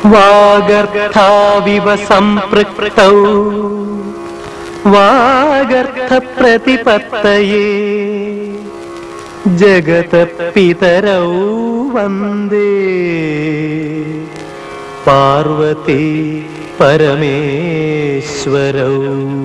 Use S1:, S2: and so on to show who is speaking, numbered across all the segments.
S1: വാഗർത്ഥാവിവ സംപൃക്തൗ വാഗർത്ഥപ്രതിപത്തയേ ജഗത പിതരൗ വന്ദേ പാർവതി പരമേശ്വരൗ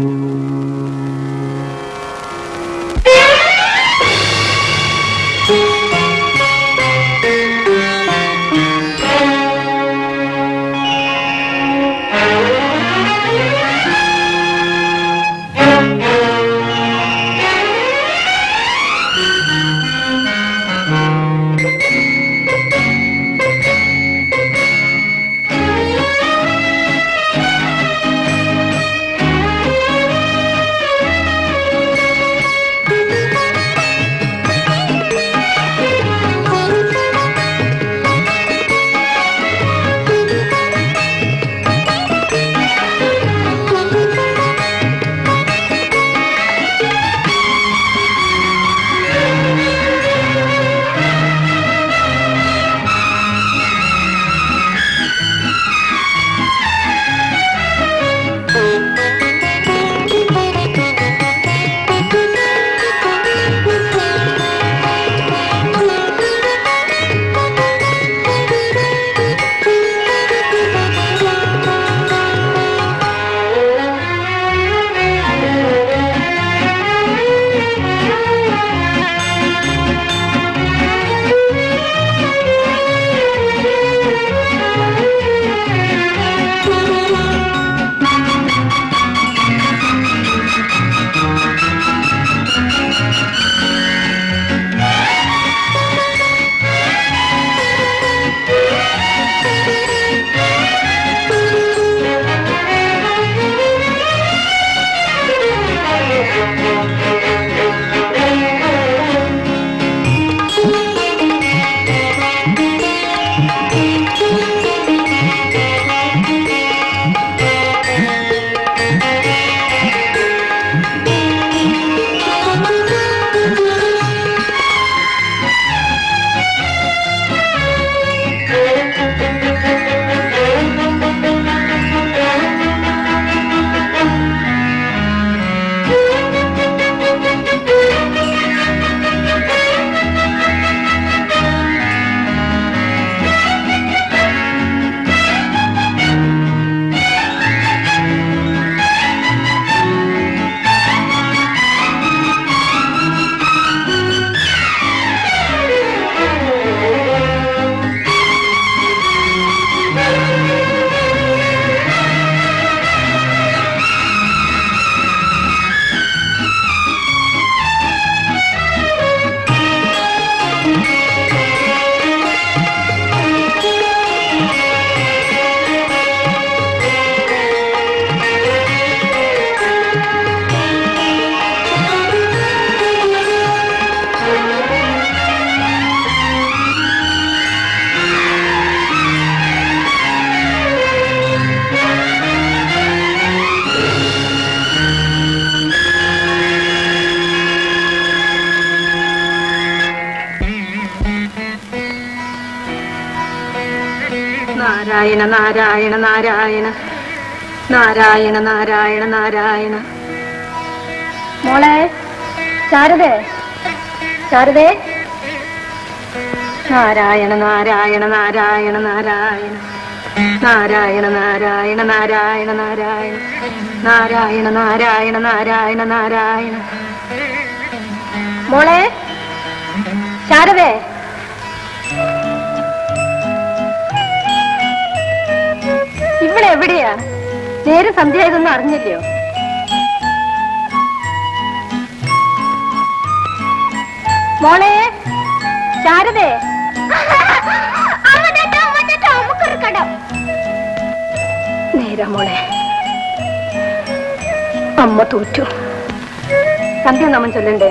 S2: നാരായണ നാരായണ നാരായണ നാരായണ നാരായണ നാരായണ മോളെ ശാരദേ ശാരദേ നാരായണ നാരായണ നാരായണ നാരായണ നാരായണ നാരായണ നാരായണ നാരായണ നാരായണ നാരായണ നാരായണ നാരായണ മോളെ ശാരദേ ഇവിടെ എവിടെയാ നേരെ സന്ധ്യയായതൊന്നും അറിഞ്ഞില്ലയോ മോളെ ശാരദേ നേരാ മോളെ അമ്മ തോറ്റു സന്ധ്യ നാമം ചൊല്ലണ്ടേ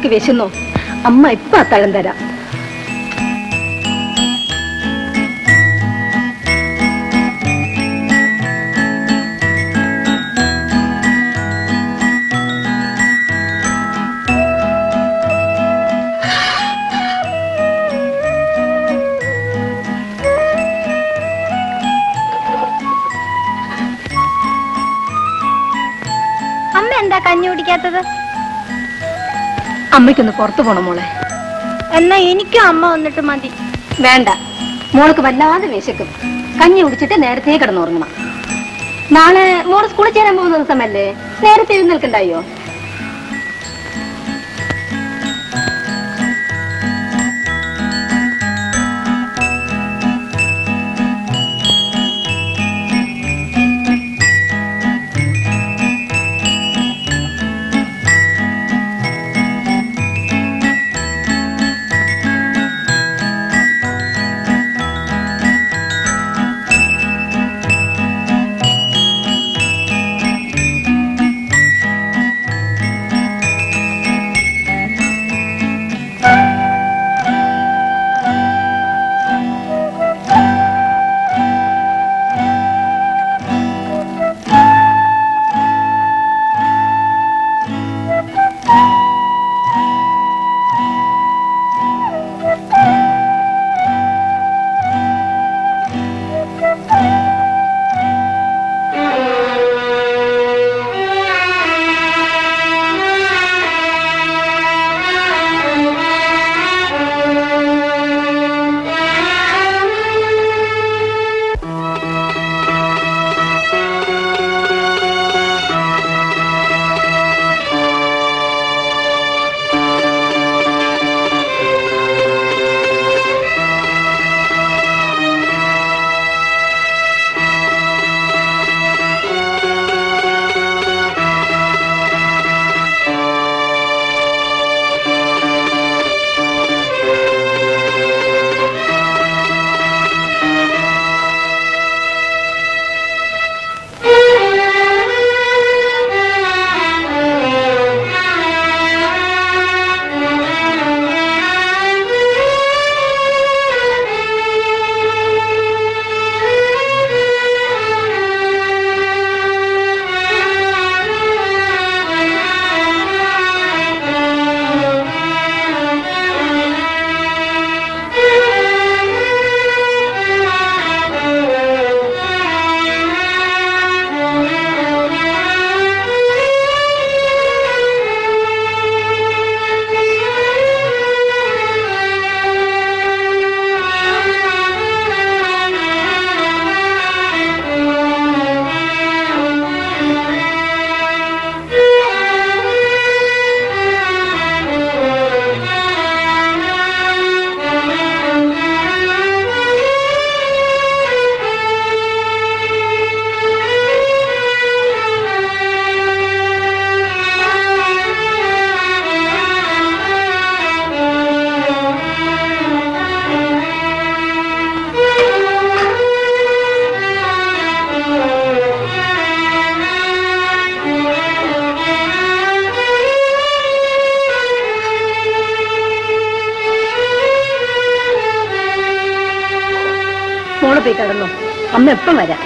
S2: മോൾക്ക് വിശന്നോ അമ്മ ഇപ്പൊ അത്താഴം തരാം
S3: അമ്മ എന്താ കഞ്ഞി കുടിക്കാത്തത്
S2: അമ്മയ്ക്കൊന്ന് പുറത്തു പോണം മോളെ
S3: എന്നാ എനിക്കും അമ്മ വന്നിട്ട് മതി
S2: വേണ്ട മോൾക്ക് വല്ലാതെ വിശക്കും കഞ്ഞി കുടിച്ചിട്ട് നേരത്തെ കിടന്നുറങ്ങണം നാളെ മോള് സ്കൂളിൽ ചേരാൻ പോകുന്ന ദിവസമല്ലേ നേരത്തെ എഴുന്നേൽക്കണ്ടായോ മോള് പോയി കിടന്നു അമ്മ എപ്പം വരാം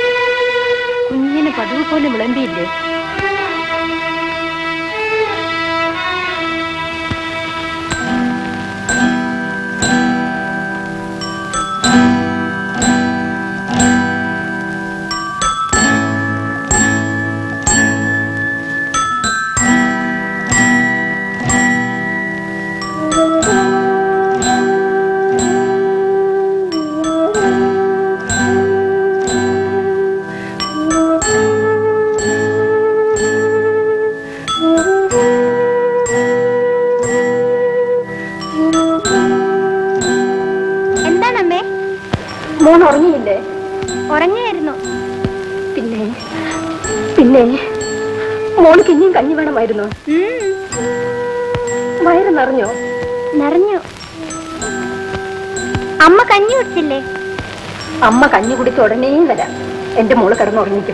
S2: കുഞ്ഞിന് പതിവ് പോലെ വിളമ്പിയില്ലേ മോൾക്ക് ഇനിയും കഞ്ഞി വേണമായിരുന്നോ വയറ് നിറഞ്ഞോ
S3: നിറഞ്ഞു അമ്മ കഞ്ഞി കുടിച്ചില്ലേ
S2: അമ്മ കഞ്ഞി കുടിച്ച് ഉടനെ വരാം എന്റെ മോള് കിടന്നുറങ്ങിക്കും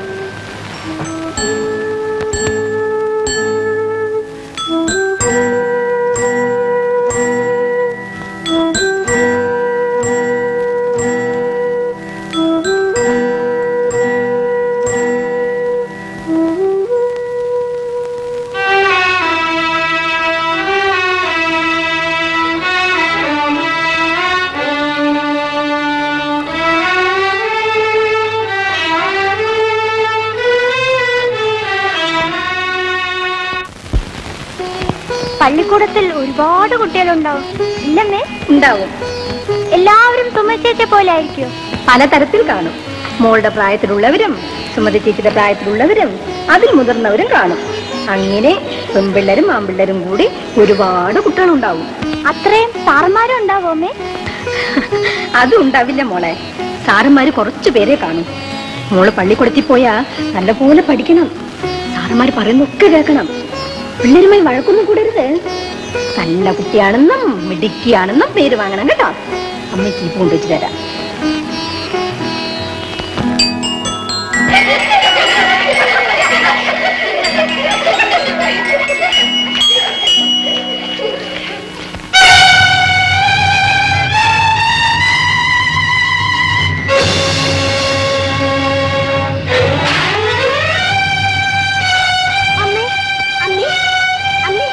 S3: പള്ളിക്കൂടത്തിൽ ഒരുപാട് കുട്ടികളുണ്ടാവും ഇല്ലമ്മേ
S2: ഉണ്ടാവും
S3: എല്ലാവരും തുമ്മച്ചേച്ച പോലെ ആയിരിക്കും
S2: പലതരത്തിൽ കാണും മോളുടെ പ്രായത്തിലുള്ളവരും സുമതി ചേച്ചിയുടെ പ്രായത്തിലുള്ളവരും അതിൽ മുതിർന്നവരും കാണും അങ്ങനെ പെൺപിള്ളേരും ആൺപിള്ളേരും കൂടി ഒരുപാട് കുട്ടികളുണ്ടാവും
S3: അത്രയും സാറന്മാരും ഉണ്ടാവും അമ്മേ
S2: അതും ഉണ്ടാവില്ല മോളെ സാറന്മാര് കുറച്ചു പേരെ കാണും മോള് പള്ളിക്കൂടത്തിൽ പോയാ നല്ലപോലെ പഠിക്കണം സാറന്മാര് പറയുന്നൊക്കെ കേൾക്കണം പിള്ളേരുമായി വഴക്കൊന്നും കൂടരുത് നല്ല കുട്ടിയാണെന്നും മിടുക്കിയാണെന്നും പേര് വാങ്ങണം കേട്ടോ അമ്മയ്ക്ക് ഈ കൊണ്ടുവച്ച് തരാം
S3: അമ്മേ അമ്മേ അമ്മേ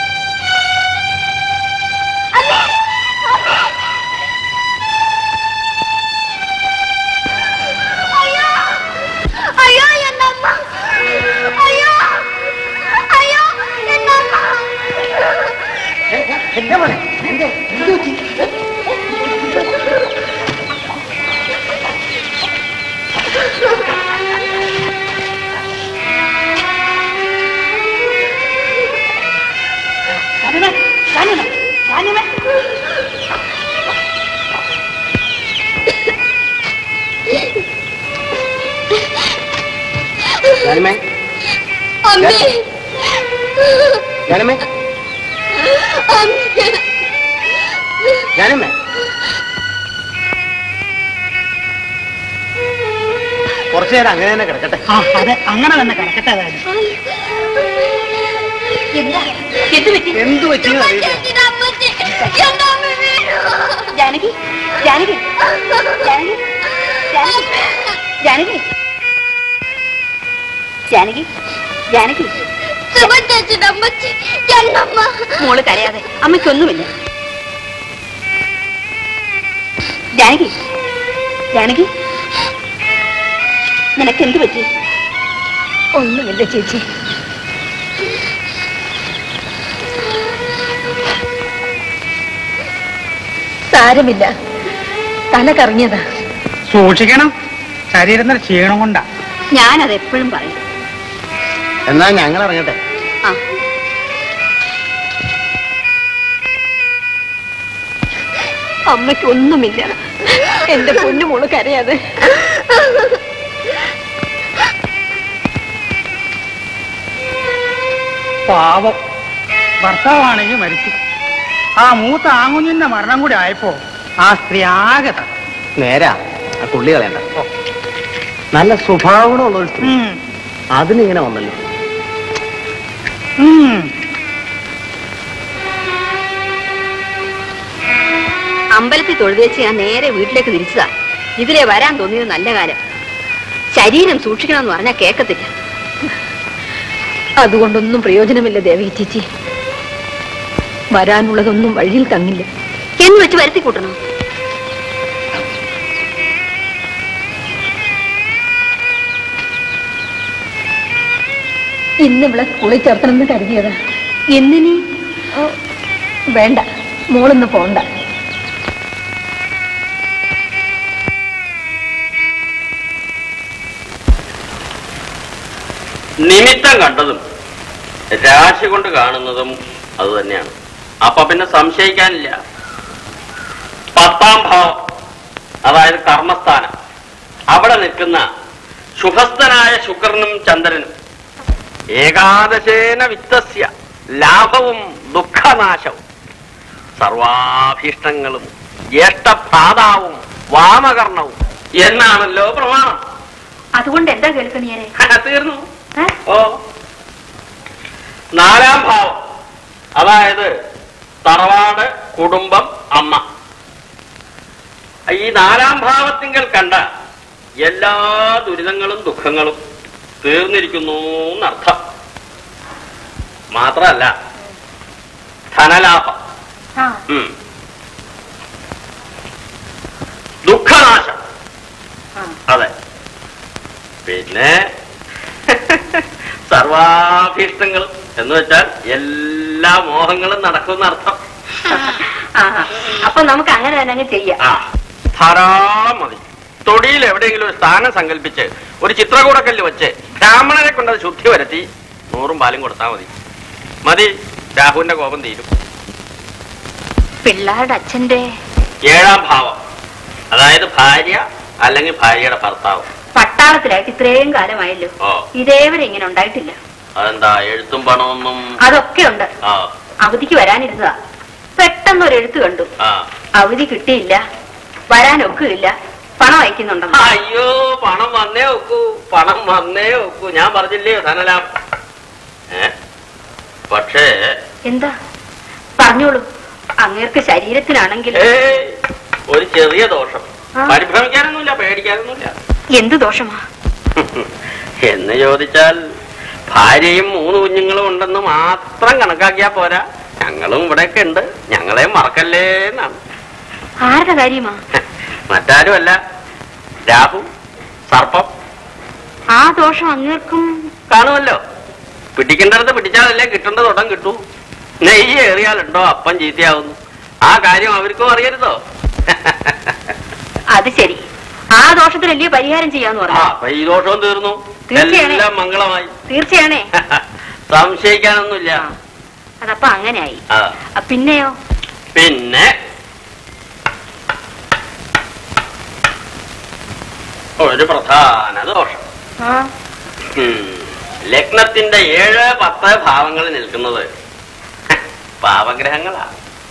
S3: അയ്യോ എന്നമ്മ അയ്യോ അയ്യോ എന്നമ്മ
S1: ജാനമേ
S3: അമ്മേ
S1: ജാനമേ
S3: അമ്മേ
S1: ജാനമേ കുറച്ചു നേരം അങ്ങനെ തന്നെ കിടക്കട്ടെ
S4: ആ അതെ അങ്ങനെ തന്നെ കിടക്കട്ടെ അതായത്
S2: എന്താ എന്ത് പറ്റി
S1: എന്തു പറ്റിയെന്ന് അറിയില്ല
S2: ജാനകി ജാനകി ജാനകി ജാനകി ജാനകി ജാനകി മോള് കരയാതെ അമ്മയ്ക്കൊന്നുമില്ല ജാനകി ജാനകി നിനക്ക് എന്ത് പറ്റി ഒന്നുമില്ല ചേച്ചി സാരമില്ല തല കറങ്ങിയതാ
S4: സൂക്ഷിക്കണം ശരീരത്തിന് ക്ഷീണം കൊണ്ടാ
S2: ഞാനത് എപ്പോഴും പറയും
S1: എന്നാ ഞങ്ങൾ ഇറങ്ങട്ടെ
S2: ആ അമ്മയ്ക്ക് ഒന്നുമില്ല എന്റെ പൊന്നുമോള് കരയാതെ
S4: പാവം ഭർത്താവാണെങ്കിൽ മരിച്ചു ആ മൂത്ത ആങ്ങുഞ്ഞിന്റെ മരണം കൂടി ആയപ്പോ ആ സ്ത്രീ ആകെ തകർന്നു.
S1: നേരാ ആ തുള്ളി കളയണ്ട നല്ല സ്വഭാവമുള്ള ഒരു സ്ത്രീ
S4: ഉം,
S1: അതിനിങ്ങനെ വന്നല്ലോ
S4: ഉം.
S2: അമ്പലത്തിൽ തൊഴുതേച്ച് ഞാൻ നേരെ വീട്ടിലേക്ക് തിരിച്ചതാ ഇതിലെ വരാൻ തോന്നിയത് നല്ല കാലം ശരീരം സൂക്ഷിക്കണമെന്ന് പറഞ്ഞാൽ കേക്കത്തില്ല അതുകൊണ്ടൊന്നും പ്രയോജനമില്ല ദേവി ചേച്ചി വരാനുള്ളതൊന്നും വഴിയിൽ തങ്ങില്ല എന്ന് വെച്ച് വരുത്തി കൂട്ടണം ഇന്ന് ഇവിടെ സ്കൂളിൽ ചേർത്തണമെന്ന് കരുതിയതാ എന്തിനി വേണ്ട മോളൊന്ന് പോണ്ട
S5: നിമിത്തം കണ്ടതും രാശി കൊണ്ട് കാണുന്നതും അത് തന്നെയാണ് അപ്പൊ പിന്നെ സംശയിക്കാനില്ല പത്താം ഭാവം അതായത് കർമ്മസ്ഥാനം അവിടെ നിൽക്കുന്ന ശുഭസ്ഥനായ ശുക്രനും ചന്ദ്രനും ഏകാദശേന വിത്തസ്യ ലാഭവും ദുഃഖനാശവും സർവാഭീഷ്ടങ്ങളും ജ്യേഷ്ഠഭ്രാതാവും വാമകർണവും എന്നാണല്ലോ പ്രമാണം
S2: അതുകൊണ്ട് എന്താ കേൾക്കണിയരെ
S5: തീർന്നു ഓ നാലാം ഭാവം അതായത് തറവാട് കുടുംബം അമ്മ ഈ നാലാം ഭാവത്തിങ്കൽ കണ്ട എല്ലാ ദുരിതങ്ങളും ദുഃഖങ്ങളും തീർന്നിരിക്കുന്നു എന്നർത്ഥം മാത്രമല്ല ധനലാഭം
S2: ആ
S5: ഉം. ദുഃഖനാശം
S2: ആ.
S5: അതെ പിന്നെ സർവാഭീഷ്ടങ്ങളും എന്ന് വെച്ചാൽ എല്ലാ മോഹങ്ങളും നടക്കുന്ന അർത്ഥം
S2: ആ അപ്പൊ നമുക്ക് അങ്ങനെ തന്നെ അങ്ങ് ചെയ്യാം
S5: ആ ധാരാളം മതി തൊടിയിൽ എവിടെയെങ്കിലും ഒരു സ്ഥാനം സങ്കല്പിച്ച് ഒരു ചിത്രകൂടക്കല്ല് വെച്ച് ബ്രാഹ്മണനെ കൊണ്ട് അത് ശുദ്ധി വരുത്തി നൂറും പാലും കൊടുത്താൽ മതി മതി രാഹുവിന്റെ കോപം തീരും
S2: പിള്ളേരുടെ അച്ഛന്റെ
S5: ഏഴാം ഭാവം അതായത് ഭാര്യ അല്ലെങ്കിൽ ഭാര്യയുടെ ഭർത്താവ്
S2: പട്ടാളത്തിലായിട്ട് ഇത്രയും കാലമായല്ലോ
S5: ഓ
S2: ഇതേവരെ ഇങ്ങനെ ഉണ്ടായിട്ടില്ല
S5: അതെന്താ എഴുത്തും പണമൊന്നും
S2: അതൊക്കെ ഉണ്ട്
S5: ആ
S2: അവധിക്ക് വരാനിരുന്നതാ പെട്ടെന്ന് ഒരു എഴുത്ത് കണ്ടു
S5: ആ
S2: അവധി കിട്ടിയില്ല വരാനൊക്കുകയില്ല പണം അയക്കുന്നുണ്ടെന്ന്
S5: അയ്യോ പണം വന്നേ ഒക്കൂ പണം വന്നേ ഒക്കൂ ഞാൻ പറഞ്ഞില്ലേ ധനലാഭം ഏ പക്ഷേ
S2: എന്താ പറഞ്ഞോളൂ അങ്ങേർക്ക് ശരീരത്തിനാണെങ്കിൽ
S5: ഏയ്, ഒരു ചെറിയ ദോഷം
S2: ആ.
S5: പരിഭ്രമിക്കാനൊന്നുമില്ല പേടിക്കാനൊന്നുമില്ല
S2: എന്ത് ദോഷമാ
S5: എന്ന് ചോദിച്ചാൽ ഭാര്യയും മൂന്ന് കുഞ്ഞുങ്ങളും ഉണ്ടെന്ന് മാത്രം കണക്കാക്കിയാ പോരാ ഞങ്ങളും ഇവിടെയൊക്കെ ഉണ്ട് ഞങ്ങളെ മറക്കല്ലേ എന്നാണ്
S2: ആരുടെ കാര്യമാ
S5: മറ്റാരുമല്ല രാഹു സർപ്പം
S2: ആ ദോഷം അങ്ങേർക്കും
S5: കാണുമല്ലോ പിടിക്കേണ്ടടുത്ത് പിടിച്ചാലല്ലേ കിട്ടേണ്ട തൊടം കിട്ടൂ നെയ്യ് ഏറിയാലുണ്ടോ അപ്പം ചീത്തയാവുന്നു ആ കാര്യം അവർക്കും അറിയരുതോ
S2: അത് ശരി ആ ദോഷത്തിനല്ലേ പരിഹാരം ചെയ്യാന്ന്
S5: ആ
S2: പറഞ്ഞു
S5: അപ്പൊ ഈ ദോഷവും തീർന്നു
S2: തീർച്ചയാണ്.
S5: എല്ലാം മംഗളമായി
S2: തീർച്ചയാണേ
S5: സംശയിക്കാനൊന്നുമില്ല
S2: അതപ്പൊ അങ്ങനെയായി
S5: ആ
S2: ആ, പിന്നെയോ
S5: പിന്നെ ഒരു പ്രധാന ദോഷം
S2: ആ
S5: ഉം. ലഗ്നത്തിന്റെ ഏഴ് പത്ത് ഭാവങ്ങളിൽ നിൽക്കുന്നത് പാവഗ്രഹങ്ങളാ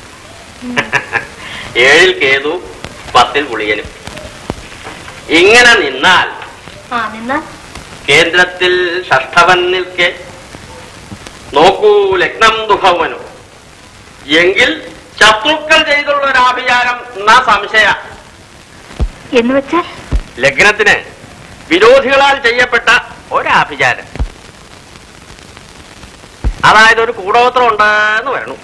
S5: ഏഴിൽ കേതു പത്തിൽ പുളിയനും ഇങ്ങനെ നിന്നാൽ
S2: ആ നിന്നാ
S5: കേന്ദ്രത്തിൽ ഷഷ്ഠവൻ നിൽക്കെ നോക്കൂ ലഗ്നം ദുഃഖവനു എങ്കിൽ ശത്രുക്കൾ ചെയ്തുള്ള ഒരു ആഭിചാരം എന്നാ സംശയ
S2: എന്ന് വെച്ചാൽ
S5: ലഗ്നത്തിന് വിരോധികളാൽ ചെയ്യപ്പെട്ട ഒരാഭിചാരം അതായത് ഒരു കൂടോത്രം ഉണ്ടെന്ന് വരണു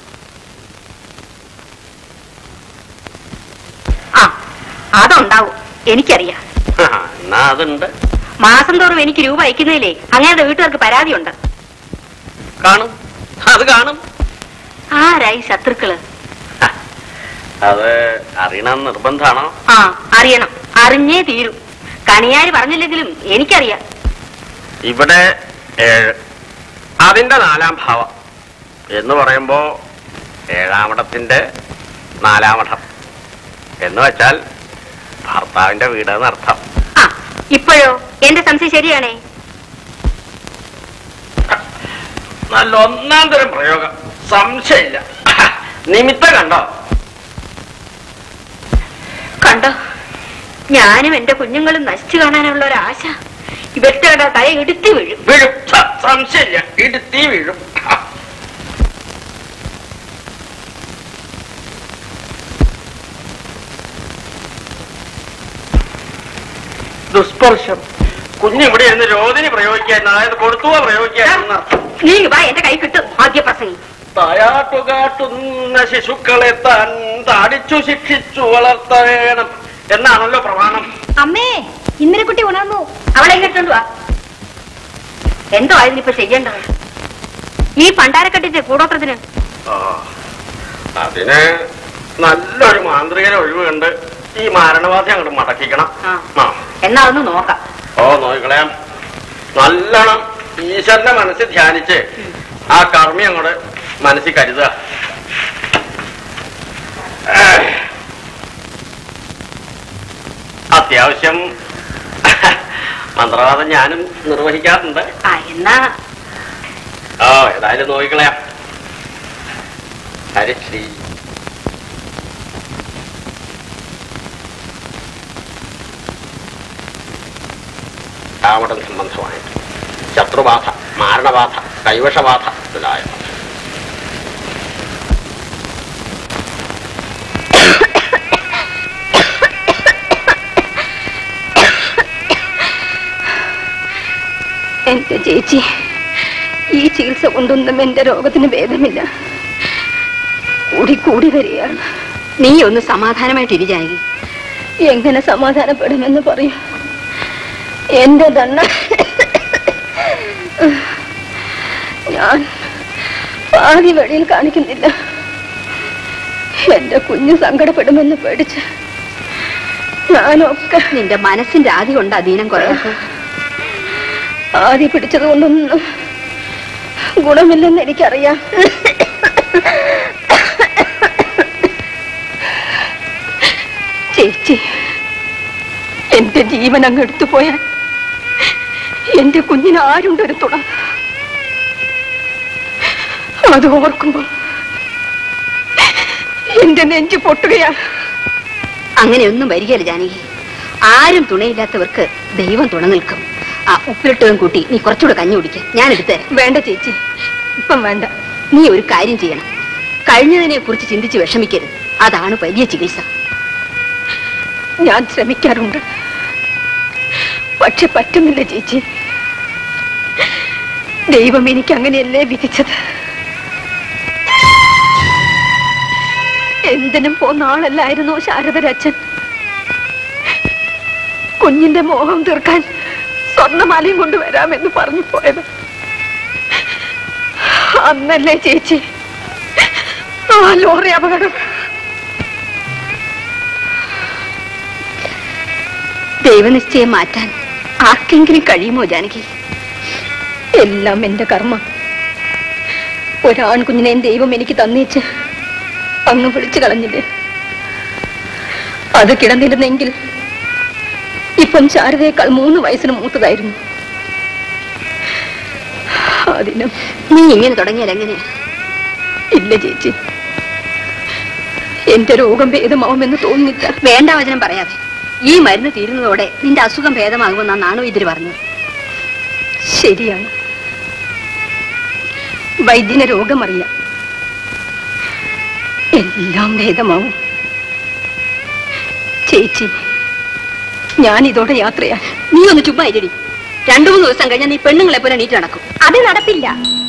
S2: ആ അതുണ്ടാവും എനിക്കറിയാം
S5: എന്നാ അതുണ്ട്
S2: മാസം തോറും എനിക്ക് രൂപ അയക്കുന്നതിലേ അങ്ങയുടെ വീട്ടുകാർക്ക് പരാതിയുണ്ട്
S5: കാണും അത് കാണും
S2: ആരായി ശത്രുക്കള്
S5: ഹ, അത് അറിയണം നിർബന്ധാണോ
S2: ആ അറിയണം അറിഞ്ഞേ തീരൂ കണിയാര് പറഞ്ഞില്ലെങ്കിലും എനിക്കറിയാം
S5: ഇവിടെ ഏഴ് അതിന്റെ നാലാം ഭാവം എന്ന് പറയുമ്പോ ഏഴാമിടത്തിന്റെ നാലാമഠം എന്ന് വെച്ചാൽ ഭർത്താവിന്റെ വീട് എന്നർത്ഥം
S2: ആ ഇപ്പോഴോ എന്റെ സംശയം ശരിയാണേ
S5: നല്ല ഒന്നാം തരം പ്രയോഗം സംശയമില്ല നിമിത്ത കണ്ടോ
S2: കണ്ടോ ഞാനും എന്റെ കുഞ്ഞുങ്ങളും നശിച്ചു കാണാനുള്ള ഒരു ആശ ഇവരുടെ തല ഇടുത്തി വീഴും
S5: വീഴും സ- സംശയമില്ല ഇടുത്തി വീഴും ദുസ്പർശം കുഞ്ഞിവിടെ ഇരുന്ന് രോദിനി പ്രയോഗിക്കാൻ അതായത് കൊടുത്തുവ പ്രയോഗിക്കാൻ
S2: നീ വാ എന്റെ കൈ കിട്ടും ആദ്യ പ്രസംഗി
S5: തായാട്ടുകാട്ടുന്ന ശിശുക്കളെ താൻ താടിച്ചു ശിക്ഷിച്ചു വളർത്തേണം എന്നാണല്ലോ പ്രമാണം
S3: അമ്മേ ഇന്നലെ കുട്ടി ഉണർന്നു
S2: അവളെ ഇങ്ങോട്ടുണ്ട് വാ എന്തോ ആയിരുന്നു ചെയ്യേണ്ടത് ഈ പണ്ടാരക്കെട്ടിന്റെ കൂടോത്രത്തിന്
S5: ആ, അതിന് നല്ലൊരു മാന്ത്രികനെ ഒഴിവ് കണ്ട് ഈ മാരണവാസി അങ്ങോട്ട് മടക്കിക്കണം
S2: ആ.
S5: ആ
S2: എന്നാ ഒന്ന് നോക്കാം
S5: ഓ നോക്കിക്കളയാം നല്ലോണം ഈശ്വരന്റെ മനസ്സിൽ ധ്യാനിച്ച് ആ കർമ്മി അങ്ങോട്ട് മനസ്സിൽ കരുതുക ഏഹ്. അത്യാവശ്യം മന്ത്രവാദം ഞാനും നിർവഹിക്കാറുണ്ട്
S2: ആ എന്നാ
S5: ഓ ഏതായാലും നോക്കിക്കളയാം ഹരിശ്രീ രാവണൻ സംബന്ധമായിട്ട് ശത്രുബാധ മാരണബാധ കൈവശബാധ മുതലായ
S2: എന്റെ ചേച്ചി ഈ ചികിത്സ കൊണ്ടൊന്നും എന്റെ രോഗത്തിന് ഭേദമില്ല കൂടി കൂടി വരികയാണ്
S3: നീ ഒന്ന് സമാധാനമായിട്ടിരി ജാനകി
S2: എങ്ങനെ സമാധാനപ്പെടുമെന്ന് പറയും എന്റെ ദണ്ണ ഞാൻ പാതി വഴിയിൽ കാണിക്കുന്നില്ല എന്റെ കുഞ്ഞ് സങ്കടപ്പെടുമെന്ന് പേടിച്ച് ഞാനൊക്കെ
S3: നിന്റെ മനസ്സിന്റെ ആദി കൊണ്ടാ ദീനം കുറയാത്ത
S2: ആദ്യ പിടിച്ചത് കൊണ്ടൊന്നും ഗുണമില്ലെന്ന് എനിക്കറിയാം ചേച്ചി എന്റെ ജീവൻ അങ്ങ് എടുത്തു പോയാൽ എന്റെ കുഞ്ഞിന് ആരുണ്ടൊരു തുണ അത് ഓർക്കുമ്പോ എന്റെ നെഞ്ചു പൊട്ടുകയാണ്
S3: അങ്ങനെയൊന്നും വരികയല്ല ജാനകി ആരും തുണയില്ലാത്തവർക്ക് ദൈവം തുണ നിൽക്കും ആ ഉപ്പിലിട്ടതും കൂട്ടി നീ കുറച്ചുകൂടെ കഞ്ഞി കുടിക്ക ഞാൻ എടുത്തുതരാം
S2: വേണ്ട ചേച്ചി ഇപ്പം വേണ്ട
S3: നീ ഒരു കാര്യം ചെയ്യണം കഴിഞ്ഞതിനെ കുറിച്ച് ചിന്തിച്ച് വിഷമിക്കരുത് അതാണ് വലിയ ചികിത്സ
S2: ഞാൻ ശ്രമിക്കാറുണ്ട് പക്ഷെ പറ്റുന്നില്ല ചേച്ചി ദൈവം എനിക്ക് അങ്ങനെയല്ലേ വിധിച്ചത് എന്തിനും പോന്ന ആളല്ലായിരുന്നോ ശാരദരച്ഛൻ കുഞ്ഞിന്റെ മോഹം തീർക്കാൻ സ്വർണ്ണമാലയും കൊണ്ടുവരാമെന്ന് പറഞ്ഞു പോയത് അന്നല്ലേ ചേച്ചി ആ ലോറി അപകടം
S3: ദൈവനിശ്ചയം മാറ്റാൻ ആർക്കെങ്കിലും കഴിയുമോ ജാനകി
S2: എല്ലാം എന്റെ കർമ്മം ഒരാൺകുഞ്ഞിനെയും ദൈവം എനിക്ക് തന്നേച്ച് അങ്ങ് വിളിച്ചു കളഞ്ഞില്ലേ അത് കിടന്നിരുന്നെങ്കിൽ ഇപ്പം ശാരദയേക്കാൾ മൂന്ന് വയസ്സിന് മൂത്തതായിരുന്നു അതിനും
S3: നീ ഇങ്ങനെ തുടങ്ങിയാൽ എങ്ങനെയാ
S2: ഇല്ല ചേച്ചി എന്റെ രോഗം ഭേദമാവുമെന്ന് തോന്നുന്നില്ല
S3: വേണ്ട വചനം പറയാതെ ഈ മരുന്ന് തീരുന്നതോടെ നിന്റെ അസുഖം ഭേദമാകുമെന്നാണ് ഇതിൽ പറഞ്ഞത്
S2: ശരിയാണ് വൈദ്യന് രോഗമറിയാം എല്ലാം ഭേദമാവും ചേച്ചി ഞാൻ ഇതോടെ യാത്രയാ
S3: നീ ഒന്ന് ചുമ്മാ ഇരടി രണ്ടു മൂന്ന് ദിവസം കഴിഞ്ഞാൽ നീ പെണ്ണുങ്ങളെ പോലെ നീറ്റ് നടക്കും
S2: അത് നടപ്പില്ല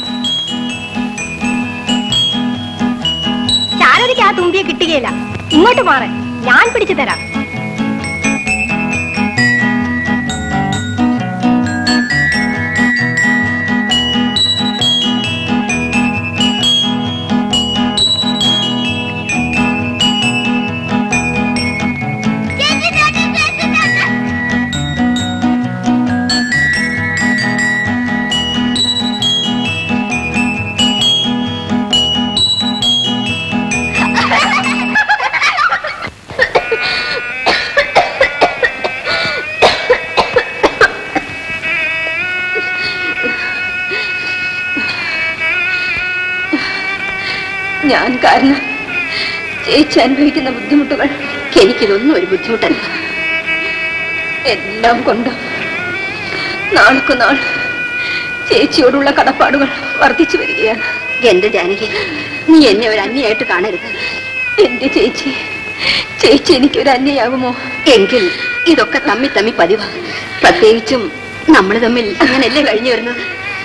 S3: ശാരദയ്ക്ക് ആ തുമ്പിയെ കിട്ടുകയില്ല ഇങ്ങോട്ട് മാറ് ഞാൻ പിടിച്ചു തരാം
S2: ഞാൻ കാരണം ചേച്ചി അനുഭവിക്കുന്ന ബുദ്ധിമുട്ടുകൾ
S3: എനിക്കിതൊന്നും ഒരു ബുദ്ധിമുട്ടല്ല
S2: എല്ലാം കൊണ്ട് നാൾക്കു നാൾ ചേച്ചിയോടുള്ള കടപ്പാടുകൾ വർദ്ധിച്ചു വരികയാണ്
S3: എന്റെ ജാനകി നീ എന്നെ ഒരു അന്യായിട്ട് കാണരുത്
S2: എന്റെ ചേച്ചി ചേച്ചി എനിക്കൊരു അന്യയാകുമോ
S3: എങ്കിൽ ഇതൊക്കെ തമ്മി തമ്മി പതിവാ പ്രത്യേകിച്ചും നമ്മൾ തമ്മിൽ അങ്ങനെയല്ലേ കഴിഞ്ഞു വരുന്നത്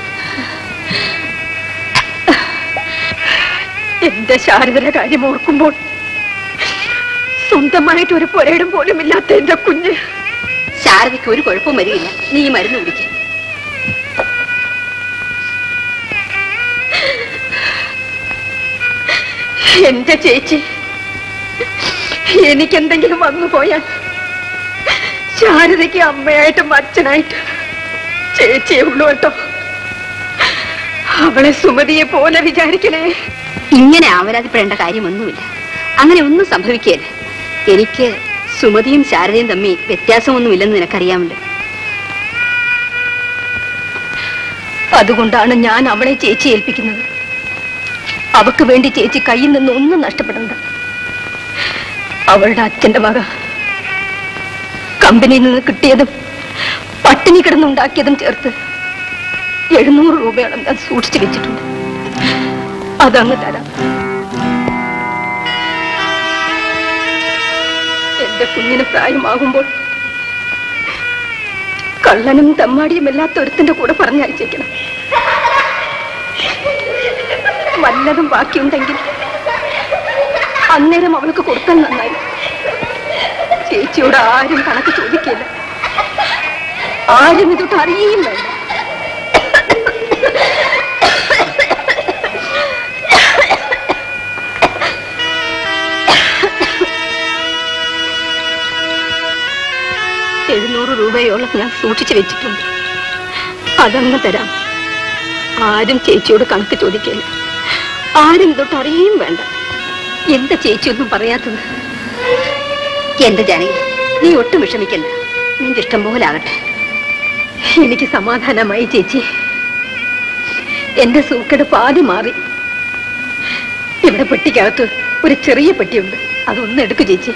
S2: എന്റെ ശാരദയുടെ കാര്യം ഓർക്കുമ്പോൾ സ്വന്തമായിട്ട് ഒരു പുരയിടം പോലും ഇല്ലാത്ത എന്റെ കുഞ്ഞ്
S3: ശാരദയ്ക്ക് ഒരു കുഴപ്പവും വരികയില്ല നീ ഈ മരുന്ന് കുടിക്ക
S2: എന്റെ ചേച്ചി എനിക്കെന്തെങ്കിലും വന്നു പോയാൽ ശാരദയ്ക്ക് അമ്മയായിട്ടും അച്ഛനായിട്ടും ചേച്ചിയെ ഉള്ളൂ കേട്ടോ അവളെ സുമതിയെ പോലെ വിചാരിക്കണേ
S3: ഇങ്ങനെ ആവലാതിപ്പെടേണ്ട കാര്യമൊന്നുമില്ല അങ്ങനെ ഒന്നും സംഭവിക്കുകയില്ല എനിക്ക് സുമതിയും ശാരദയും തമ്മിൽ വ്യത്യാസമൊന്നുമില്ലെന്ന് നിനക്കറിയാമല്ലോ
S2: അതുകൊണ്ടാണ് ഞാൻ അവളെ ചേച്ചി ഏൽപ്പിക്കുന്നത് അവക്ക് വേണ്ടി ചേച്ചി കയ്യിൽ നിന്ന് ഒന്നും നഷ്ടപ്പെടണ്ട അവളുടെ അച്ഛന്റെ വക കമ്പനിയിൽ നിന്ന് കിട്ടിയതും പട്ടിണി കിടന്നുണ്ടാക്കിയതും ചേർത്ത് എഴുന്നൂറ് രൂപയോളം ഞാൻ സൂക്ഷിച്ചു വെച്ചിട്ടുണ്ട് അതങ്ങ് തരാം എന്റെ കുഞ്ഞിന് പ്രായമാകുമ്പോൾ കള്ളനും തെമ്മാടിയും അല്ലാത്ത ഒരുത്തിന്റെ കൂടെ പറഞ്ഞയച്ചേക്കണം വല്ലതും ബാക്കിയുണ്ടെങ്കിൽ അന്നേരം അവൾക്ക് കൊടുത്താൽ നന്നായി ചേച്ചിയോട് ആരും കണക്ക് ചോദിക്കില്ല ആരും ഇതൊട്ട് അറിയുകയും വേണ്ട എഴുന്നൂറ് രൂപയോളം ഞാൻ സൂക്ഷിച്ചു വെച്ചിട്ടുണ്ട് അതങ്ങ് തരാം ആരും ചേച്ചിയോട് കണക്ക് ചോദിക്കില്ല ആരും തൊട്ട് അറിയുകയും വേണ്ട എന്താ ചേച്ചിയൊന്നും പറയാത്തത്
S3: എന്റെ ജാനകി നീ ഒട്ടും വിഷമിക്കണ്ട നിന്റെ ഇഷ്ടം പോലെ ആകട്ടെ
S2: എനിക്ക് സമാധാനമായി ചേച്ചി എന്റെ സൂക്കട് പാതി മാറി ഇവിടെ പെട്ടിക്കകത്ത് ഒരു ചെറിയ പെട്ടിയുണ്ട് അതൊന്ന് എടുക്കു ചേച്ചി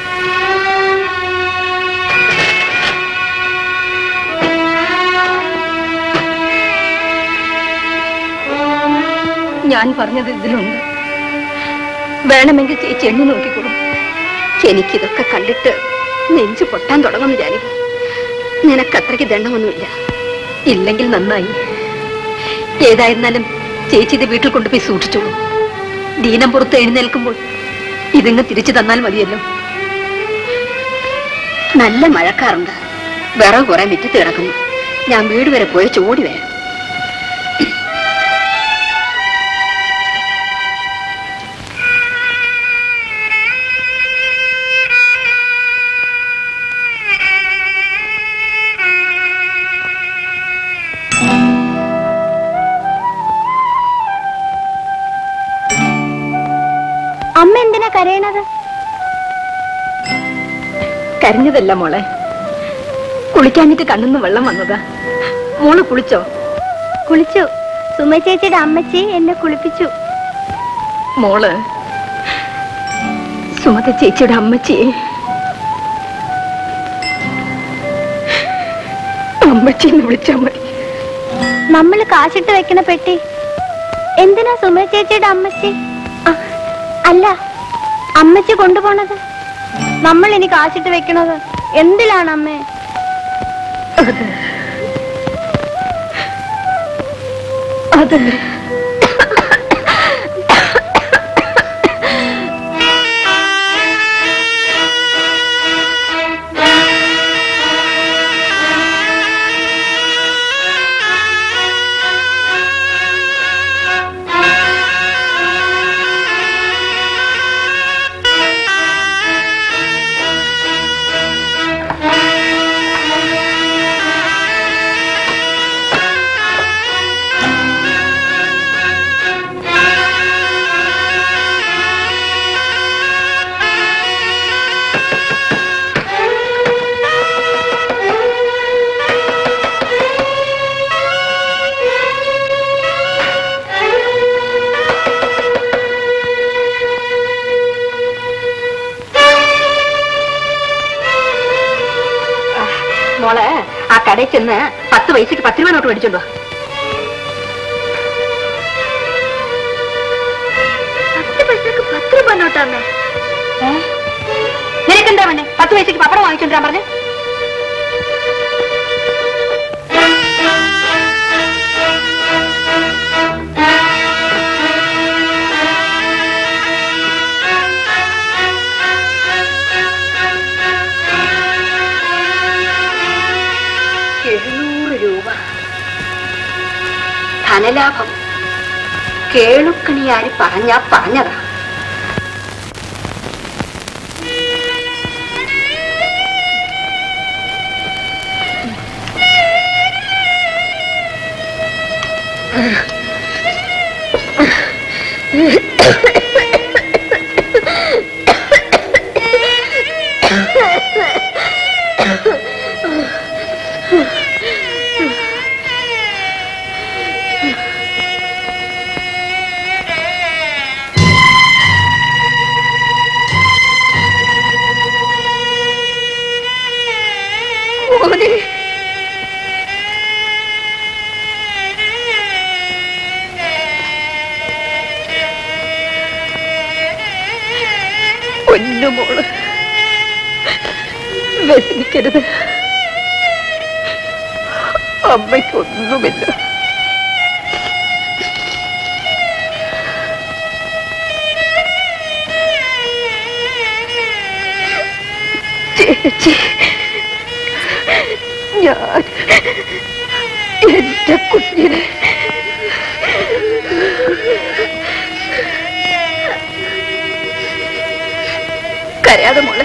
S2: ഞാൻ പറഞ്ഞത് ഇതിലുണ്ട് വേണമെങ്കിൽ ചേച്ചി എണ്ണി നോക്കിക്കോളും
S3: എനിക്കിതൊക്കെ കണ്ടിട്ട് നെഞ്ചു പൊട്ടാൻ തുടങ്ങുന്നു ജാനകി നിനക്കത്രയ്ക്ക് ദണ്ഡമൊന്നുമില്ല
S2: ഇല്ലെങ്കിൽ നന്നായി ഏതായിരുന്നാലും ചേച്ചി ഇത് വീട്ടിൽ കൊണ്ടുപോയി സൂക്ഷിച്ചോളൂ ദീനം പുറത്ത് എഴുന്നേൽക്കുമ്പോൾ ഇതിങ്ങ് തിരിച്ചു തന്നാൽ മതിയല്ലോ
S3: നല്ല മഴക്കാറുണ്ട് വിറവ് കുറെ മുറ്റത്ത് കിടക്കുന്നു ഞാൻ വീട് വരെ പോയി ചോടി വരാം
S2: അമ്മ എന്തിനാ കരയണത് കരഞ്ഞതല്ല മോളെ കുളിക്കാഞ്ഞിട്ട് കണ്ണുന്ന് വെള്ളം വന്നതാ മോള് കുളിച്ചോ
S6: കുളിച്ചു സുമ ചേച്ചിയുടെ അമ്മച്ചി എന്നെ കുളിപ്പിച്ചു
S2: മോള് സുമത ചേച്ചിയുടെ അമ്മച്ചിയെ അമ്മച്ചി എന്ന് വിളിച്ചാ മതി
S6: നമ്മൾ കാശിട്ട് വെക്കണ പെട്ടി എന്തിനാ സുമ ചേച്ചിയുടെ അമ്മച്ചി ആ, അല്ല അമ്മച്ചി കൊണ്ടുപോണത് നമ്മൾ ഇനി കാശിട്ട് വെക്കണത് എന്തിലാണ് അമ്മേ
S2: അത്
S3: മോളെ ആ കടയിൽ ചെന്ന് പത്ത് പൈസക്ക് പത്ത് രൂപ നോട്ട് മേടിച്ചോണ്ടോ
S6: പത്ത് പൈസക്ക് പത്ത് രൂപ നോട്ടാമേ
S3: നിനക്കെന്താ വേണ്ടേ പത്ത് പൈസക്ക് പപ്പടം വാങ്ങിച്ചോണ്ടിരാൻ പറഞ്ഞു എഴുന്നൂറ് രൂപ ധനലാഭം കേളുക്കണിയാരി പറഞ്ഞാ പറഞ്ഞതാ
S2: പൊന്നു മോള് വ്യസനിക്കരുത് അമ്മയ്ക്കൊന്നുമില്ല ചേച്ചി ഞാൻ എന്റെ കുഞ്ഞിനെ കരയാതെ മോളെ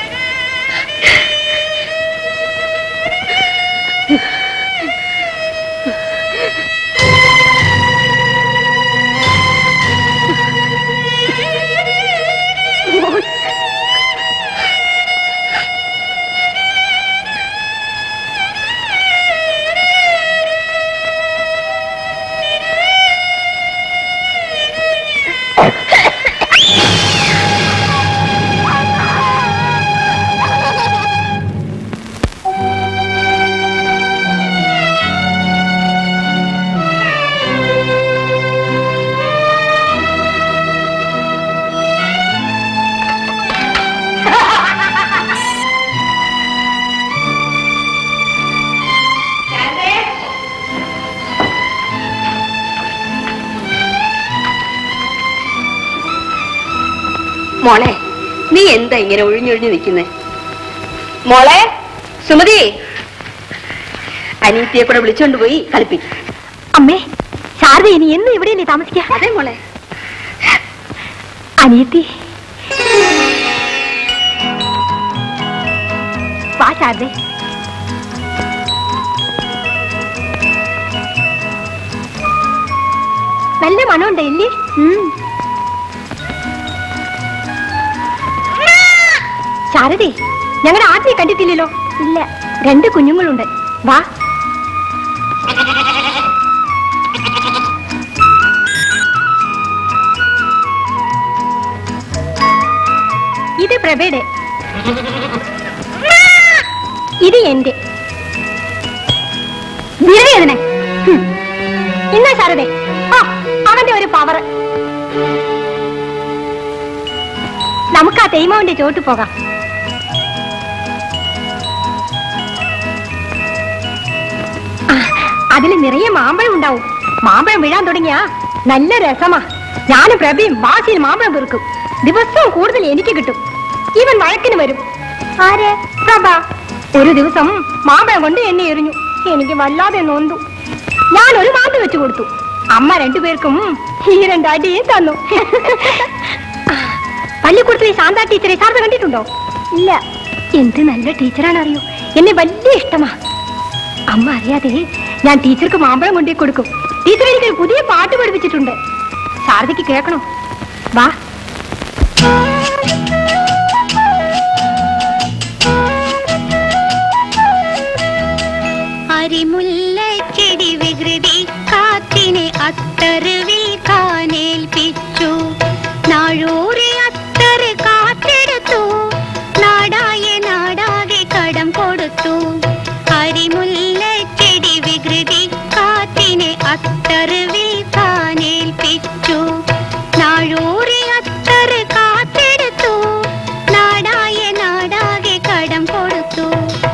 S3: മോളെ നീ എന്താ ഇങ്ങനെ ഒഴിഞ്ഞൊഴിഞ്ഞു നിൽക്കുന്നേ മോളെ സുമതി അനീത്തിയെ കൂടെ വിളിച്ചോണ്ട് പോയി കളിപ്പിക്കും
S2: അമ്മേ ശാരദ ഇനി എന്നും ഇവിടെയല്ലേ താമസിക്കാ
S3: അതെ മോളെ
S2: അനിയത്തി വാ ശാരദേ നല്ല മണമുണ്ട് ഇല്ലേ ശാരദേ ഞങ്ങളുടെ ആദ്യം കണ്ടിട്ടില്ലല്ലോ ഇല്ല രണ്ട് കുഞ്ഞുങ്ങളുണ്ട് വാ ഇത് പ്രഭയുടെ ഇത് എന്റെ വിരവേദന ഇന്നാ ശാരദേ ആ അവന്റെ ഒരു പവർ നമുക്ക് ആ തേയ്മാവിന്റെ ചോട്ട് പോകാം അതിൽ നിറയെ മാമ്പഴം ഉണ്ടാവും മാമ്പഴം വീഴാൻ തുടങ്ങിയാ നല്ല രസമാ ഞാനും പ്രഭയും വാശിയിൽ മാമ്പഴം പെറുക്കും ദിവസവും കൂടുതൽ എനിക്ക് കിട്ടും ഇവൻ വഴക്കിന് വരും ആര് പ്രഭ ഒരു ദിവസം മാമ്പഴം കൊണ്ട് എന്നെ എറിഞ്ഞു എനിക്ക് വല്ലാതെ നൊന്തു ഞാൻ ഒരു മാമ്പ് വെച്ചു കൊടുത്തു അമ്മ രണ്ടുപേർക്കും ഈ രണ്ട് അടിയും തന്നു പള്ളിക്കൂടത്തിലെ ശാന്ത ടീച്ചറെ സാറിന് കണ്ടിട്ടുണ്ടോ ഇല്ല എന്ത് നല്ല ടീച്ചറാണ് അറിയോ എന്നെ വലിയ ഇഷ്ടമാ അമ്മ അറിയാതെ ഞാൻ ടീച്ചർക്ക് മാമ്പഴം കൊണ്ടേ കൊടുക്കും ടീച്ചർ എനിക്കൊരു പുതിയ പാട്ട് പഠിപ്പിച്ചിട്ടുണ്ട് ശാരദയ്ക്ക് കേൾക്കണോ വാ
S6: അരിമുല്ലച്ചെടി വികൃതി കാത്തിനെ അത്തറിവിൽ കാനേൽപ്പിച്ചു നാഴൂറി അത്തറ് കാത്തെടുത്തു നാടായ നാടാകെ കടം കൊടുത്തു അരിമുല്ലച്ചെടി വികൃതി കാത്തിനെ അത്തറിവിൽ കാനേൽപ്പിച്ചു നാഴൂറി അത്തറ് കാത്തെടുത്തു നാടായ നാടാകെ കടം കൊടുത്തു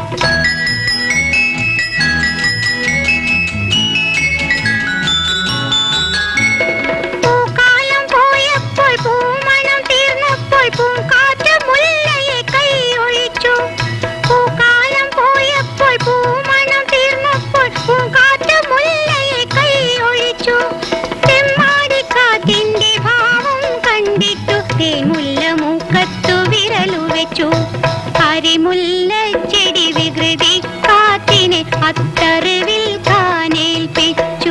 S6: പൂക്കാലം പോയപ്പോൾ പൂമണം തീർന്നപ്പോൾ പൂങ്കാറ്റ് മുല്ലയെ കൈ ഒഴിച്ചു പൂക്കാലം പോയപ്പോൾ പൂമണം തീർന്നപ്പോൾ പൂങ്കാറ്റ് മുല്ലയെ കൈ ഒഴിച്ചു തെമ്മാടിക്കാറ്റിന്റെ ഭാവം കണ്ടിട്ടു തേമുല്ല മൂക്കത്തു വിരലു വെച്ചു അരിമുല്ല ചെടി വികൃതി കാറ്റിനെ അത്തറിവിൽ കാനേൽപ്പിച്ചു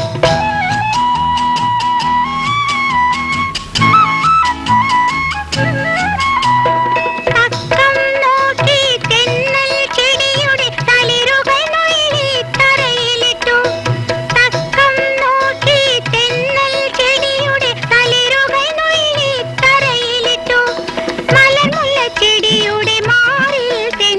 S6: തക്കം നോക്കി തെന്നൽ ചെടിയുടെ തളിരുകൾ നൊയിലി തറയിലിട്ടു തക്കം നോക്കി തെന്നൽ ചെടിയുടെ തളിരുകൾ നൊയിലി തറയിലിട്ടു മലർമുല്ല ചെടിയുടെ മാറിൽ തെൻ